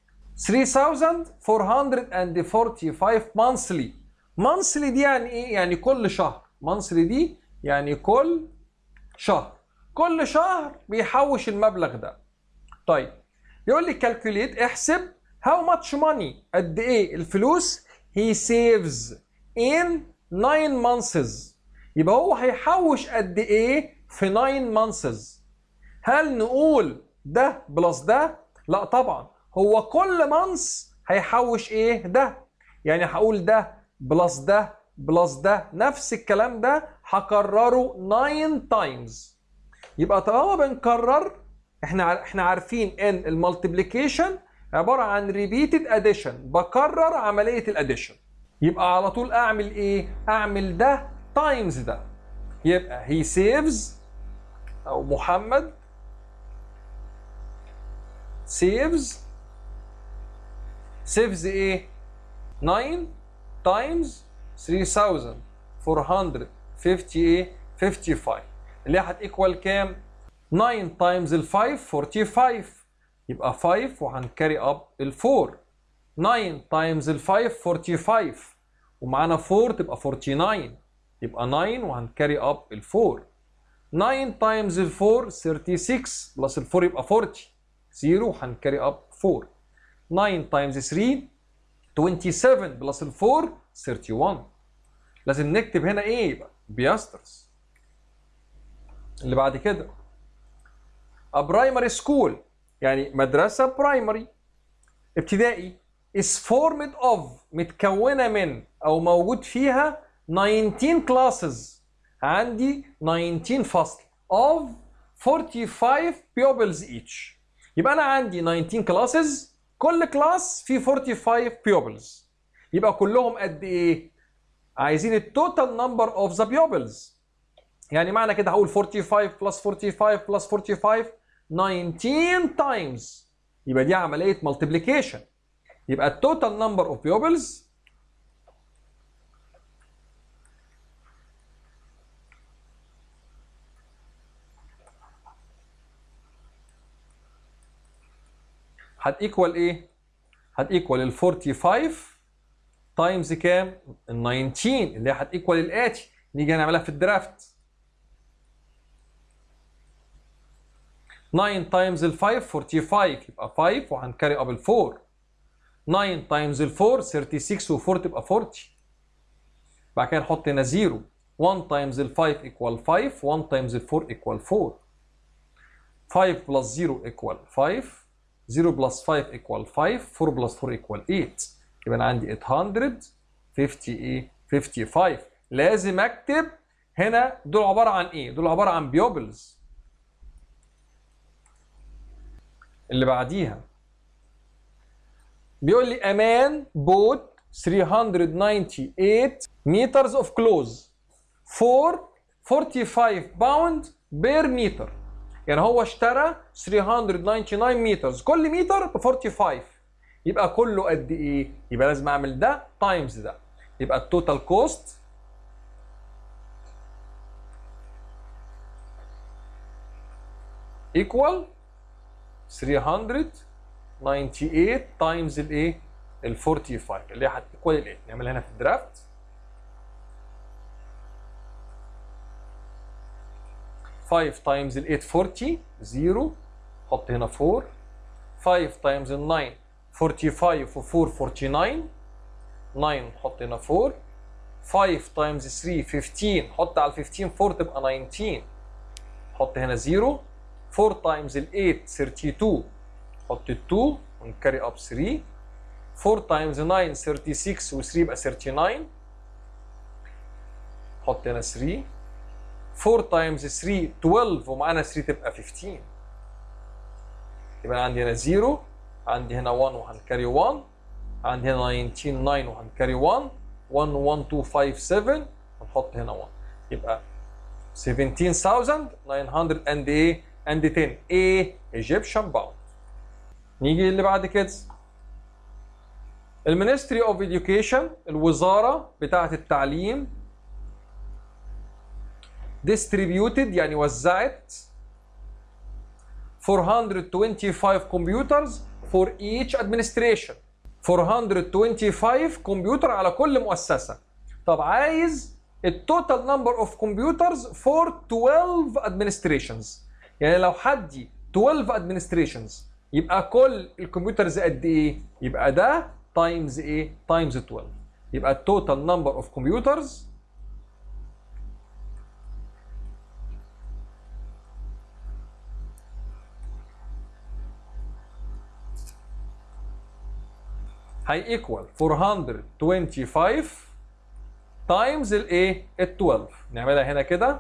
3445 monthly monthly دي يعني ايه يعني كل شهر monthly دي يعني كل شهر كل شهر بيحوش المبلغ ده طيب يقول لي calculate احسب how much money قد ايه الفلوس he saves in 9 months يبقى هو هيحوش قد ايه في 9 months هل نقول ده بلس ده لا طبعا هو كل مانث هيحوش ايه ده يعني هقول ده بلس ده بلس ده نفس الكلام ده هكرره 9 تايمز يبقى طالما بنكرر احنا احنا عارفين ان المالتيبليكيشن عباره عن ريبيتد اديشن بكرر عمليه الاديشن يبقى على طول اعمل ايه اعمل ده تايمز ده يبقى هي سيفز او محمد سيفز سيفز ايه 9 تايمز 3450 ايه 55 اللي هي هتيكوال كام 9 تايمز ال 5 45 يبقى 5 وهنكاري اب ال 4 9 تايمز ال 5 45 ومعانا 4 تبقى 49 يبقى 9 وهنكاري اب ال 4 9 تايمز ال 4 36 بلس ال 4 يبقى 40 0 وهنكاري اب 4 9 تايمز 3 27 بلس ال 4 31 لازم نكتب هنا ايه يبقى بياسترز اللي بعد كده a primary school يعني مدرسة برايمري ابتدائي is formed of متكونة من أو موجود فيها 19 classes عندي 19 فصل of 45 pupils each يبقى أنا عندي 19 classes كل كلاس فيه 45 pupils يبقى كلهم قد إيه؟ عايزين التوتال نمبر اوف ذا pupils يعني معنى كده هقول 45 بلس 45 بلس 45 19 تايمز يبقى دي عمليه مالتيبليكيشن يبقى التوتال نمبر اوف بيوبلز هتيكوال ايه؟ هتيكوال ال 45 تايمز كام؟ ال 19 اللي هي هتيكوال الاتي نيجي نعملها في الدرافت 9 تايمز ال 5 45 يبقى 5 وهنكاري اب ال 4 9 تايمز ال 4 36 و4 تبقى 40 بعد كده نحط هنا 0 1 تايمز ال 5 ايكوال 5 1 تايمز ال 4 ايكوال 4 5 بلس 0 ايكوال 5 0 بلس 5 ايكوال 5 4 بلس 4 ايكوال 8 يبقى انا عندي 850 ايه 55 لازم اكتب هنا دول عباره عن ايه دول عباره عن بيوبلز اللي بعديها بيقول لي امان بوت 398 meters of clothes for 45 pound per meter يعني هو اشترى 399 meters كل متر ب 45 يبقى كله قد ايه؟ يبقى لازم اعمل ده تايمز ده يبقى التوتال كوست equal 398 تايمز الايه؟ ال 45 اللي هي هتيكوال الايه؟ نعملها هنا في الدرافت Five تايمز ال 840 0 حط هنا 4 5 تايمز ال 9 45 و 4 49 9 حط هنا 4 5 تايمز 3 15 حط على ال 15 4 تبقى 19 حط هنا 0 4 تايمز ال 8 32 حط ال 2 ونكاري اب 3 4 تايمز 9 36 و 3 يبقى 39 حط هنا 3 4 تايمز 3 12 ومعانا 3 تبقى 15 يبقى عندي هنا 0 عندي هنا 1 وهنكاري 1 عندي هنا 19 9 وهنكاري 1 1 1 2 5 7 هنحط هنا 1 يبقى 17900 and ايه and 10 A Egyptian pound نيجي اللي بعد كده المينستري اوف education الوزاره بتاعه التعليم distributed يعني وزعت 425 computers for each administration 425 كمبيوتر على كل مؤسسة طب عايز التوتال نمبر اوف كمبيوترز for 12 administrations يعني لو حدي 12 administrations يبقى كل الكمبيوترز قد ايه يبقى ده تايمز ايه تايمز 12 يبقى التوتال نمبر اوف كمبيوترز هي ايكوال 425 تايمز الايه ال 12 نعملها هنا كده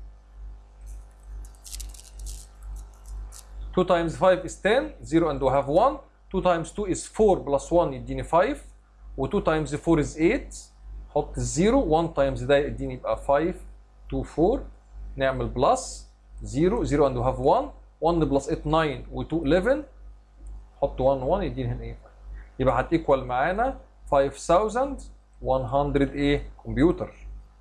2 times 5 is 10 0 and we have 1 2 times 2 is 4 plus 1 يديني 5 و 2 times 4 is 8 حط الزيرو 1 times ده يديني يبقى 5 2 4 نعمل بلس 0 0 and we have 1 1 بلس 8 9 و 2 11 حط 1 1 يديني هنا ايه يبقى هتيكوال معانا 5100 ايه كمبيوتر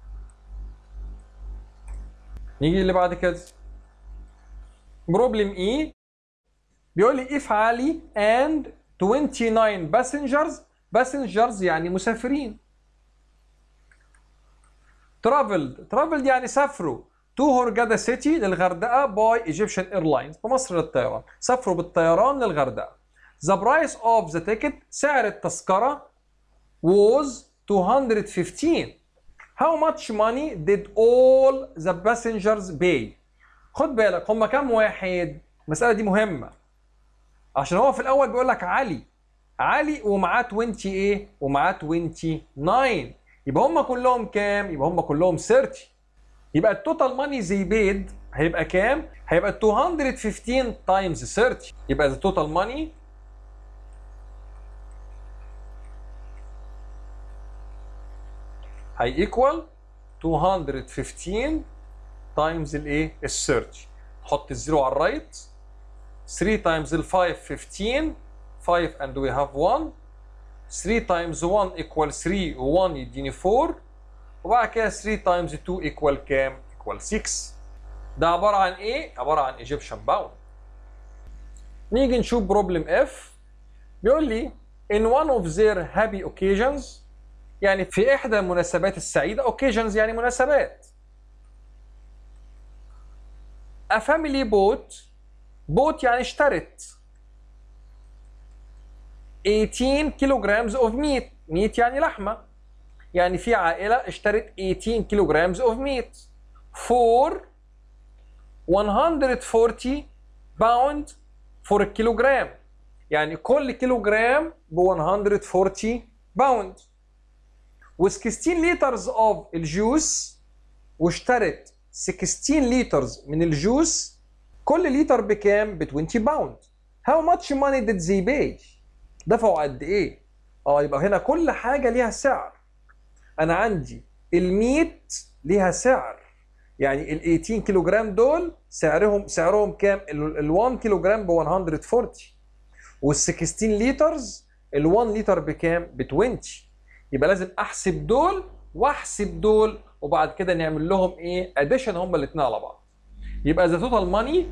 نيجي اللي بعد كده بروبلم اي بيقول لي if علي and 29 passengers passengers يعني مسافرين traveled traveled يعني سافروا to هورجادا سيتي للغردقه باي ايجيبشن ايرلاينز بمصر للطيران سافروا بالطيران للغردقه The price of the ticket سعر التذكرة was 215 How much money did all the passengers pay خد بالك هم كام واحد المسألة دي مهمة عشان هو في الأول بيقول لك علي علي ومعاه 20 ايه ومعاه 29 يبقى هم كلهم كام يبقى هم كلهم 30 يبقى التوتال ماني زي بيد هيبقى كام هيبقى 215 تايمز 30 يبقى التوتال ماني هي ايكوال 215 تايمز الايه السيرش حط الزيرو على الرايت 3 تايمز ال 5 15 5 and we have 1 3 تايمز 1 equal 3 و 1 يديني 4 وبعد كده 3 تايمز 2 equal كام؟ equal 6 ده عبارة عن ايه؟ عبارة عن Egyptian pound نيجي نشوف بروبلم اف بيقول لي in one of their happy occasions يعني في احدى المناسبات السعيده occasions يعني مناسبات a family bought بوت يعني اشترت 18 كيلو جرامز اوف ميت ميت يعني لحمه يعني في عائله اشترت 18 كيلو جرامز اوف ميت for 140 باوند فور الكيلو جرام يعني كل كيلو جرام ب 140 باوند و 16 لترز اوف الجوس واشترت 16 لترز من الجوس كل لتر بكام؟ ب 20 باوند How much money did they pay؟ دفعوا قد ايه؟ اه يبقى هنا كل حاجه ليها سعر انا عندي الميت ليها سعر يعني ال 18 كيلو جرام دول سعرهم سعرهم كام؟ ال 1 كيلو جرام ب 140 وال 16 لترز ال 1 لتر بكام؟ ب 20 يبقى لازم احسب دول واحسب دول وبعد كده نعمل لهم ايه؟ اديشن هم الاثنين على بعض. يبقى ذا توتال ماني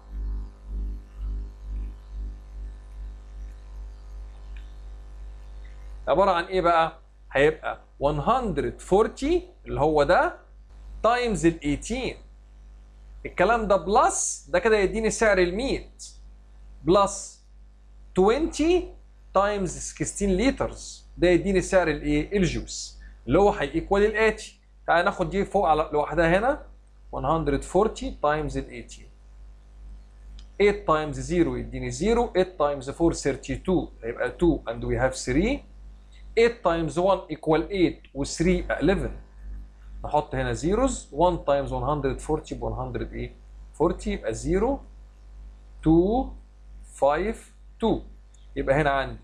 عباره عن ايه بقى؟ هيبقى 140 اللي هو ده تايمز ال 18 الكلام ده بلس ده كده يديني سعر ال 100 بلس 20 تايمز 16 لترز ده يديني سعر الايه؟ الجوس اللي هو هيكوال الاتي تعالى ناخد دي فوق على لوحدها هنا 140 تايمز ال 18 8 تايمز 0 يديني 0 8 تايمز 4 32 هيبقى 2 and we have 3 8 تايمز 1 equal 8 و 3 11 نحط هنا زيروز 1 تايمز 140 ب 100 ايه 40 يبقى 0 2 5 2 يبقى هنا عندي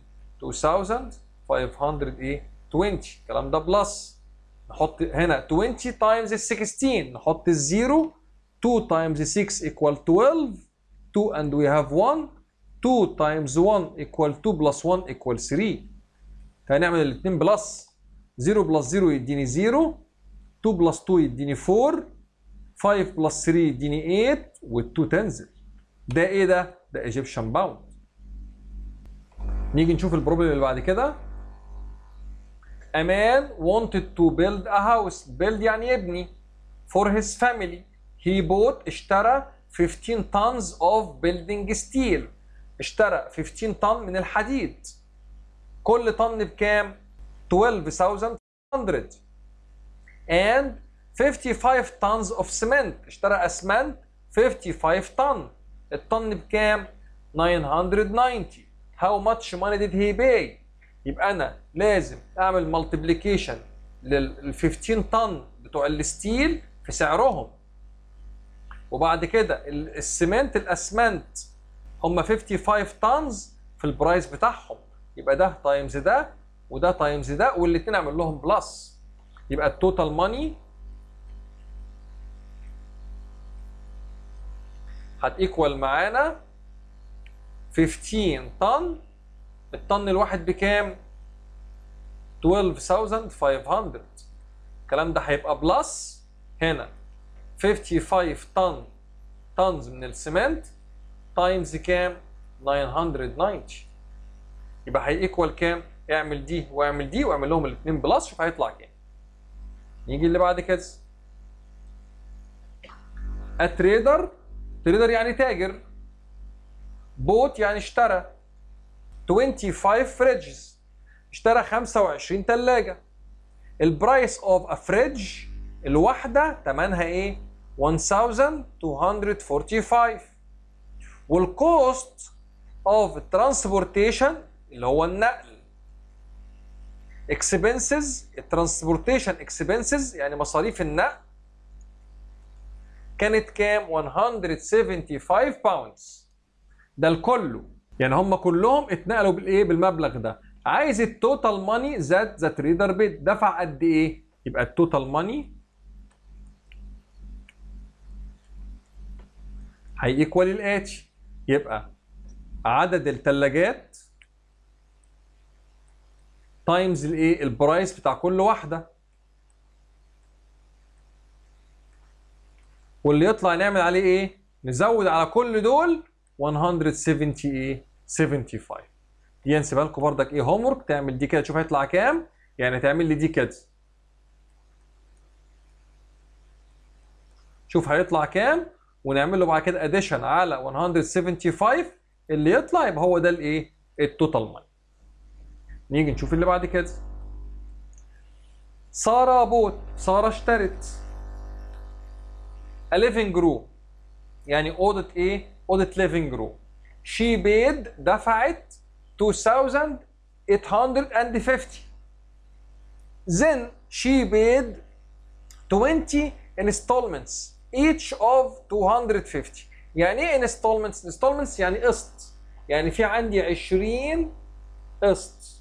2500 ايه 20 الكلام ده بلس نحط هنا 20 تايمز ال 16 نحط الزيرو 2 تايمز 6 equal 12 2 and we have 1 2 times 1 equal 2 plus 1 equal 3 هنعمل الاثنين بلس 0 بلس 0 يديني 0 2 بلس 2 يديني 4 5 بلس 3 يديني 8 وال2 تنزل ده ايه ده؟ ده ايجيبشن باوند نيجي نشوف البروبلم اللي بعد كده A man wanted to build a house build يعني يبني for his family he bought اشترى 15 tons of building steel اشترى 15 طن من الحديد كل طن بكام 12100 and 55 tons of cement اشترى اسمنت 55 طن الطن بكام 990 how much money did he pay يبقى انا لازم اعمل مالتيبليكيشن لل 15 طن بتوع الستيل في سعرهم وبعد كده ال- السمنت الاسمنت هم 55 طنز في البرايس بتاعهم يبقى ده تايمز ده وده تايمز ده والاثنين اعمل لهم بلس يبقى التوتال ماني هتيكوال معانا 15 طن الطن الواحد بكام 12500 الكلام ده هيبقى بلس هنا 55 طن طنز من السمنت تايمز كام 990 يبقى هيكوال كام اعمل دي واعمل دي واعمل لهم الاثنين بلس شوف هيطلع كام نيجي اللي بعد كده التريدر تريدر يعني تاجر بوت يعني اشترى 25 فريدجز اشترى 25 ثلاجة البرايس اوف ا فريدج الواحدة ثمنها ايه 1245 والكوست اوف ترانسبورتيشن اللي هو النقل اكسبنسز الترانسبورتيشن اكسبنسز يعني مصاريف النقل كانت كام 175 باوندز ده الكله يعني هم كلهم اتنقلوا بالايه بالمبلغ ده عايز التوتال ماني ذات ذا تريدر بيت دفع قد ايه يبقى التوتال ماني هيكوال الاتي يبقى عدد الثلاجات تايمز الايه البرايس بتاع كل واحده واللي يطلع نعمل عليه ايه نزود على كل دول 170 ايه 75 دي نسيبها لكم بردك ايه هوم ورك تعمل دي كده تشوف هيطلع كام يعني تعمل لي دي كده شوف هيطلع كام ونعمل له بعد كده اديشن على 175 اللي يطلع يبقى هو ده الايه التوتال ماني نيجي نشوف اللي بعد كده سارة بوت سارة اشترت a living room يعني أوضة إيه؟ أوضة living room she paid دفعت 2850 then she paid 20 installments each of 250 يعني ايه installments installments يعني قسط يعني في عندي 20 قسط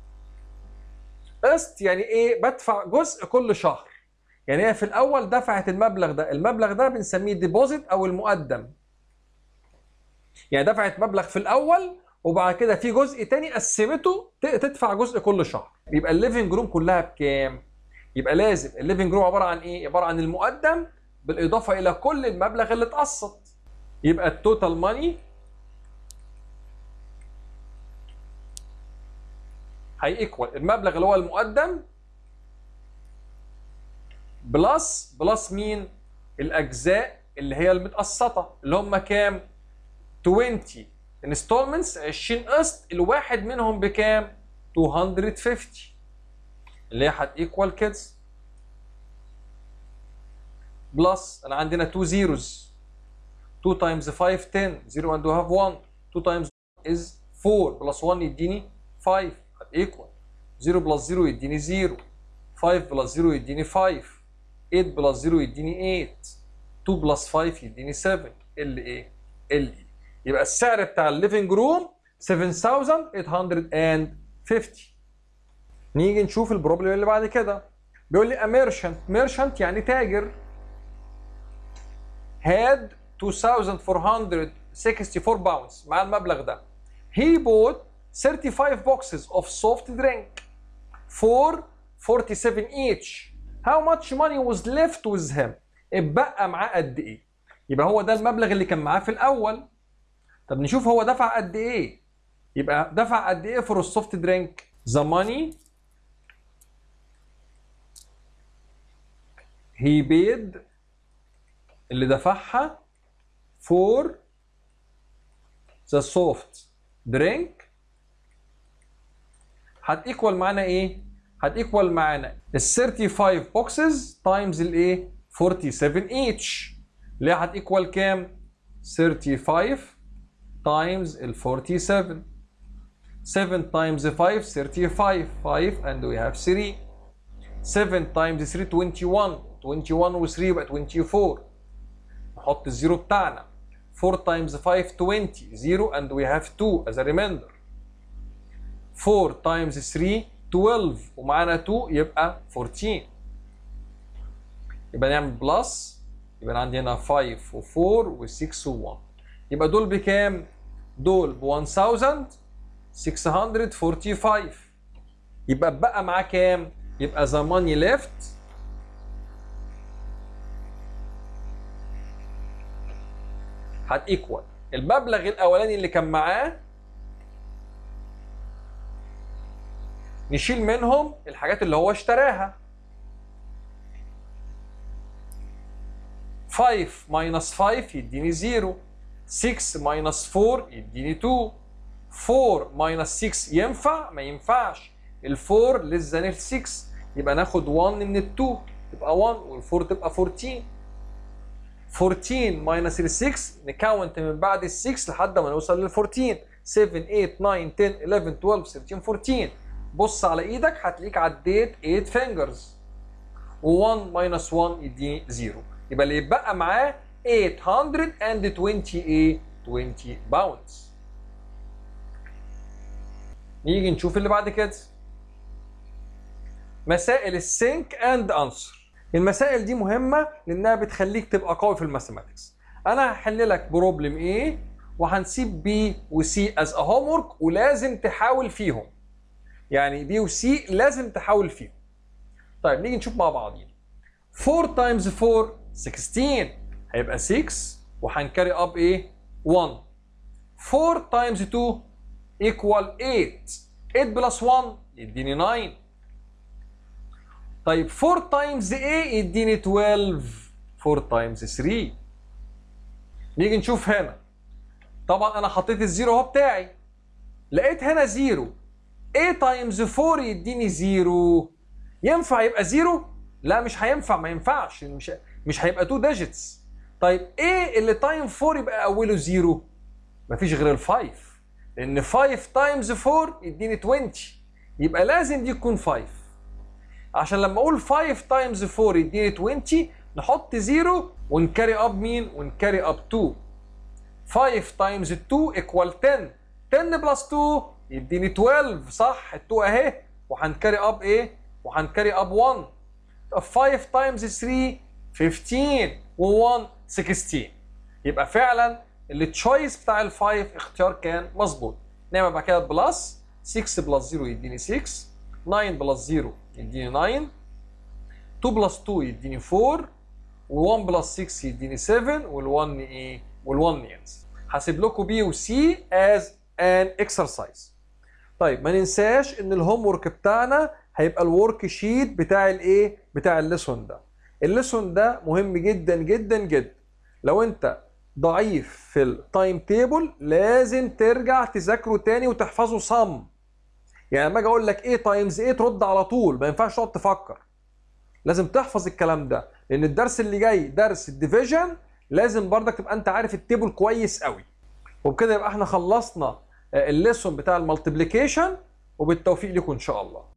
قسط يعني ايه بدفع جزء كل شهر يعني هي في الاول دفعت المبلغ ده المبلغ ده بنسميه ديبوزيت او المقدم يعني دفعت مبلغ في الاول وبعد كده في جزء تاني قسمته تدفع جزء كل شهر يبقى الليفنج روم كلها بكام يبقى لازم الليفنج روم عباره عن ايه عباره عن المقدم بالاضافه الى كل المبلغ اللي اتقسط يبقى التوتال ماني هي ايكوال المبلغ اللي هو المقدم بلس بلس مين الاجزاء اللي هي المتقسطه اللي هم كام 20 انستولمنتس 20 قسط الواحد منهم بكام 250 اللي هي هتيكوال كده بلس انا عندنا 2 zeros 2 times 5 10 0 and we have 1 2 times is 4 plus 1 يديني 5 equal 0 plus 0 يديني 0 5 plus 0 يديني 5 8 plus 0 يديني 8 2 plus 5 يديني 7 ال ايه ال اي يبقى السعر بتاع الليفنج روم 7850 نيجي نشوف البروبلم اللي بعد كده بيقول لي ميرشنت ميرشنت يعني تاجر had 2464 باونز مع المبلغ ده he bought 35 boxes of soft drink for 47 each how much money was left with him اتبقى معاه قد ايه يبقى هو ده المبلغ اللي كان معاه في الاول طب نشوف هو دفع قد ايه يبقى دفع قد ايه فور السوفت درينك the money he paid اللي دفعها for the soft drink هتيكوال معانا ايه؟ هتيكوال معانا ال 35 boxes times الايه؟ 47 each اللي هي هتيكوال كام؟ 35 times ال 47 7 times 5 35 5 and we have 3 7 times 3 21 21 و 3 يبقى 24 نحط الزيرو بتاعنا 4 times 5 20 0 and we have 2 as a remainder 4 times 3 12 ومعانا 2 يبقى 14 يبقى نعمل بلس يبقى عندي هنا 5 و4 و6 و1 يبقى دول بكام؟ دول ب 1645 يبقى بقى معاه كام؟ يبقى the money left هتيكوال المبلغ الاولاني اللي كان معاه نشيل منهم الحاجات اللي هو اشتراها 5 minus 5 يديني 0 6 minus 4 يديني 2 4 minus 6 ينفع ما ينفعش ال 4 less than ال 6 يبقى ناخد 1 من ال 2 تبقى 1 وال 4 تبقى 14 14 minus ال 6 نكاونت من بعد ال 6 لحد ما نوصل لل 14 7 8 9 10 11 12 13 14 بص على ايدك هتلاقيك عديت 8 فينجرز و1 minus 1 يديني 0 يبقى اللي يتبقى معاه 820 ايه 20 باوندز نيجي نشوف اللي بعد كده مسائل السينك اند انسر المسائل دي مهمه لانها بتخليك تبقى قوي في الماثيماتكس انا هحل لك بروبلم A وهنسيب B وC از ا هوم ورك ولازم تحاول فيهم يعني B وC لازم تحاول فيهم طيب نيجي نشوف مع بعضين 4 تايمز 4 16 هيبقى 6 وهنكاري اب ايه 1 4 تايمز 2 ايكوال 8 8 بلس 1 يديني 9 طيب 4 تايمز ايه يديني 12 4 تايمز 3 نيجي نشوف هنا طبعا انا حطيت الزيرو اهو بتاعي لقيت هنا زيرو A تايمز 4 يديني زيرو ينفع يبقى زيرو؟ لا مش هينفع ما ينفعش مش مش هيبقى 2 ديجيتس طيب ايه اللي تايم 4 يبقى اوله زيرو؟ مفيش غير ال 5 لان 5 تايمز 4 يديني 20 يبقى لازم دي تكون 5 عشان لما اقول 5 تايمز 4 يديني 20 نحط زيرو ونكاري اب مين؟ ونكاري اب 2 5 تايمز 2 ايكوال 10 10 بلس 2 يديني 12 صح ال 2 اهي وهنكاري اب ايه؟ وهنكاري اب 1 طب 5 تايمز 3 15 و1 16 يبقى فعلا التشويس بتاع ال 5 اختيار كان مظبوط نعمل بعد كده بلس 6 بلس 0 يديني 6 9 بلس 0 يديني 9 2 بلس 2 يديني 4 و1 بلس 6 يديني 7 وال1 ايه؟ وال1 ينزل هسيب لكم بي وسي از ان اكسرسايز طيب ما ننساش ان الهوم ورك بتاعنا هيبقى الورك شيت بتاع الايه؟ بتاع الليسون ده. الليسون ده مهم جدا جدا جدا. لو انت ضعيف في التايم تيبل لازم ترجع تذاكره تاني وتحفظه صم. يعني لما اجي اقول لك ايه تايمز ايه ترد على طول ما ينفعش تقعد تفكر. لازم تحفظ الكلام ده لان الدرس اللي جاي درس الديفيجن لازم برضك تبقى انت عارف التيبل كويس قوي. وبكده يبقى احنا خلصنا الليسون بتاع المالتيبليكيشن وبالتوفيق لكم ان شاء الله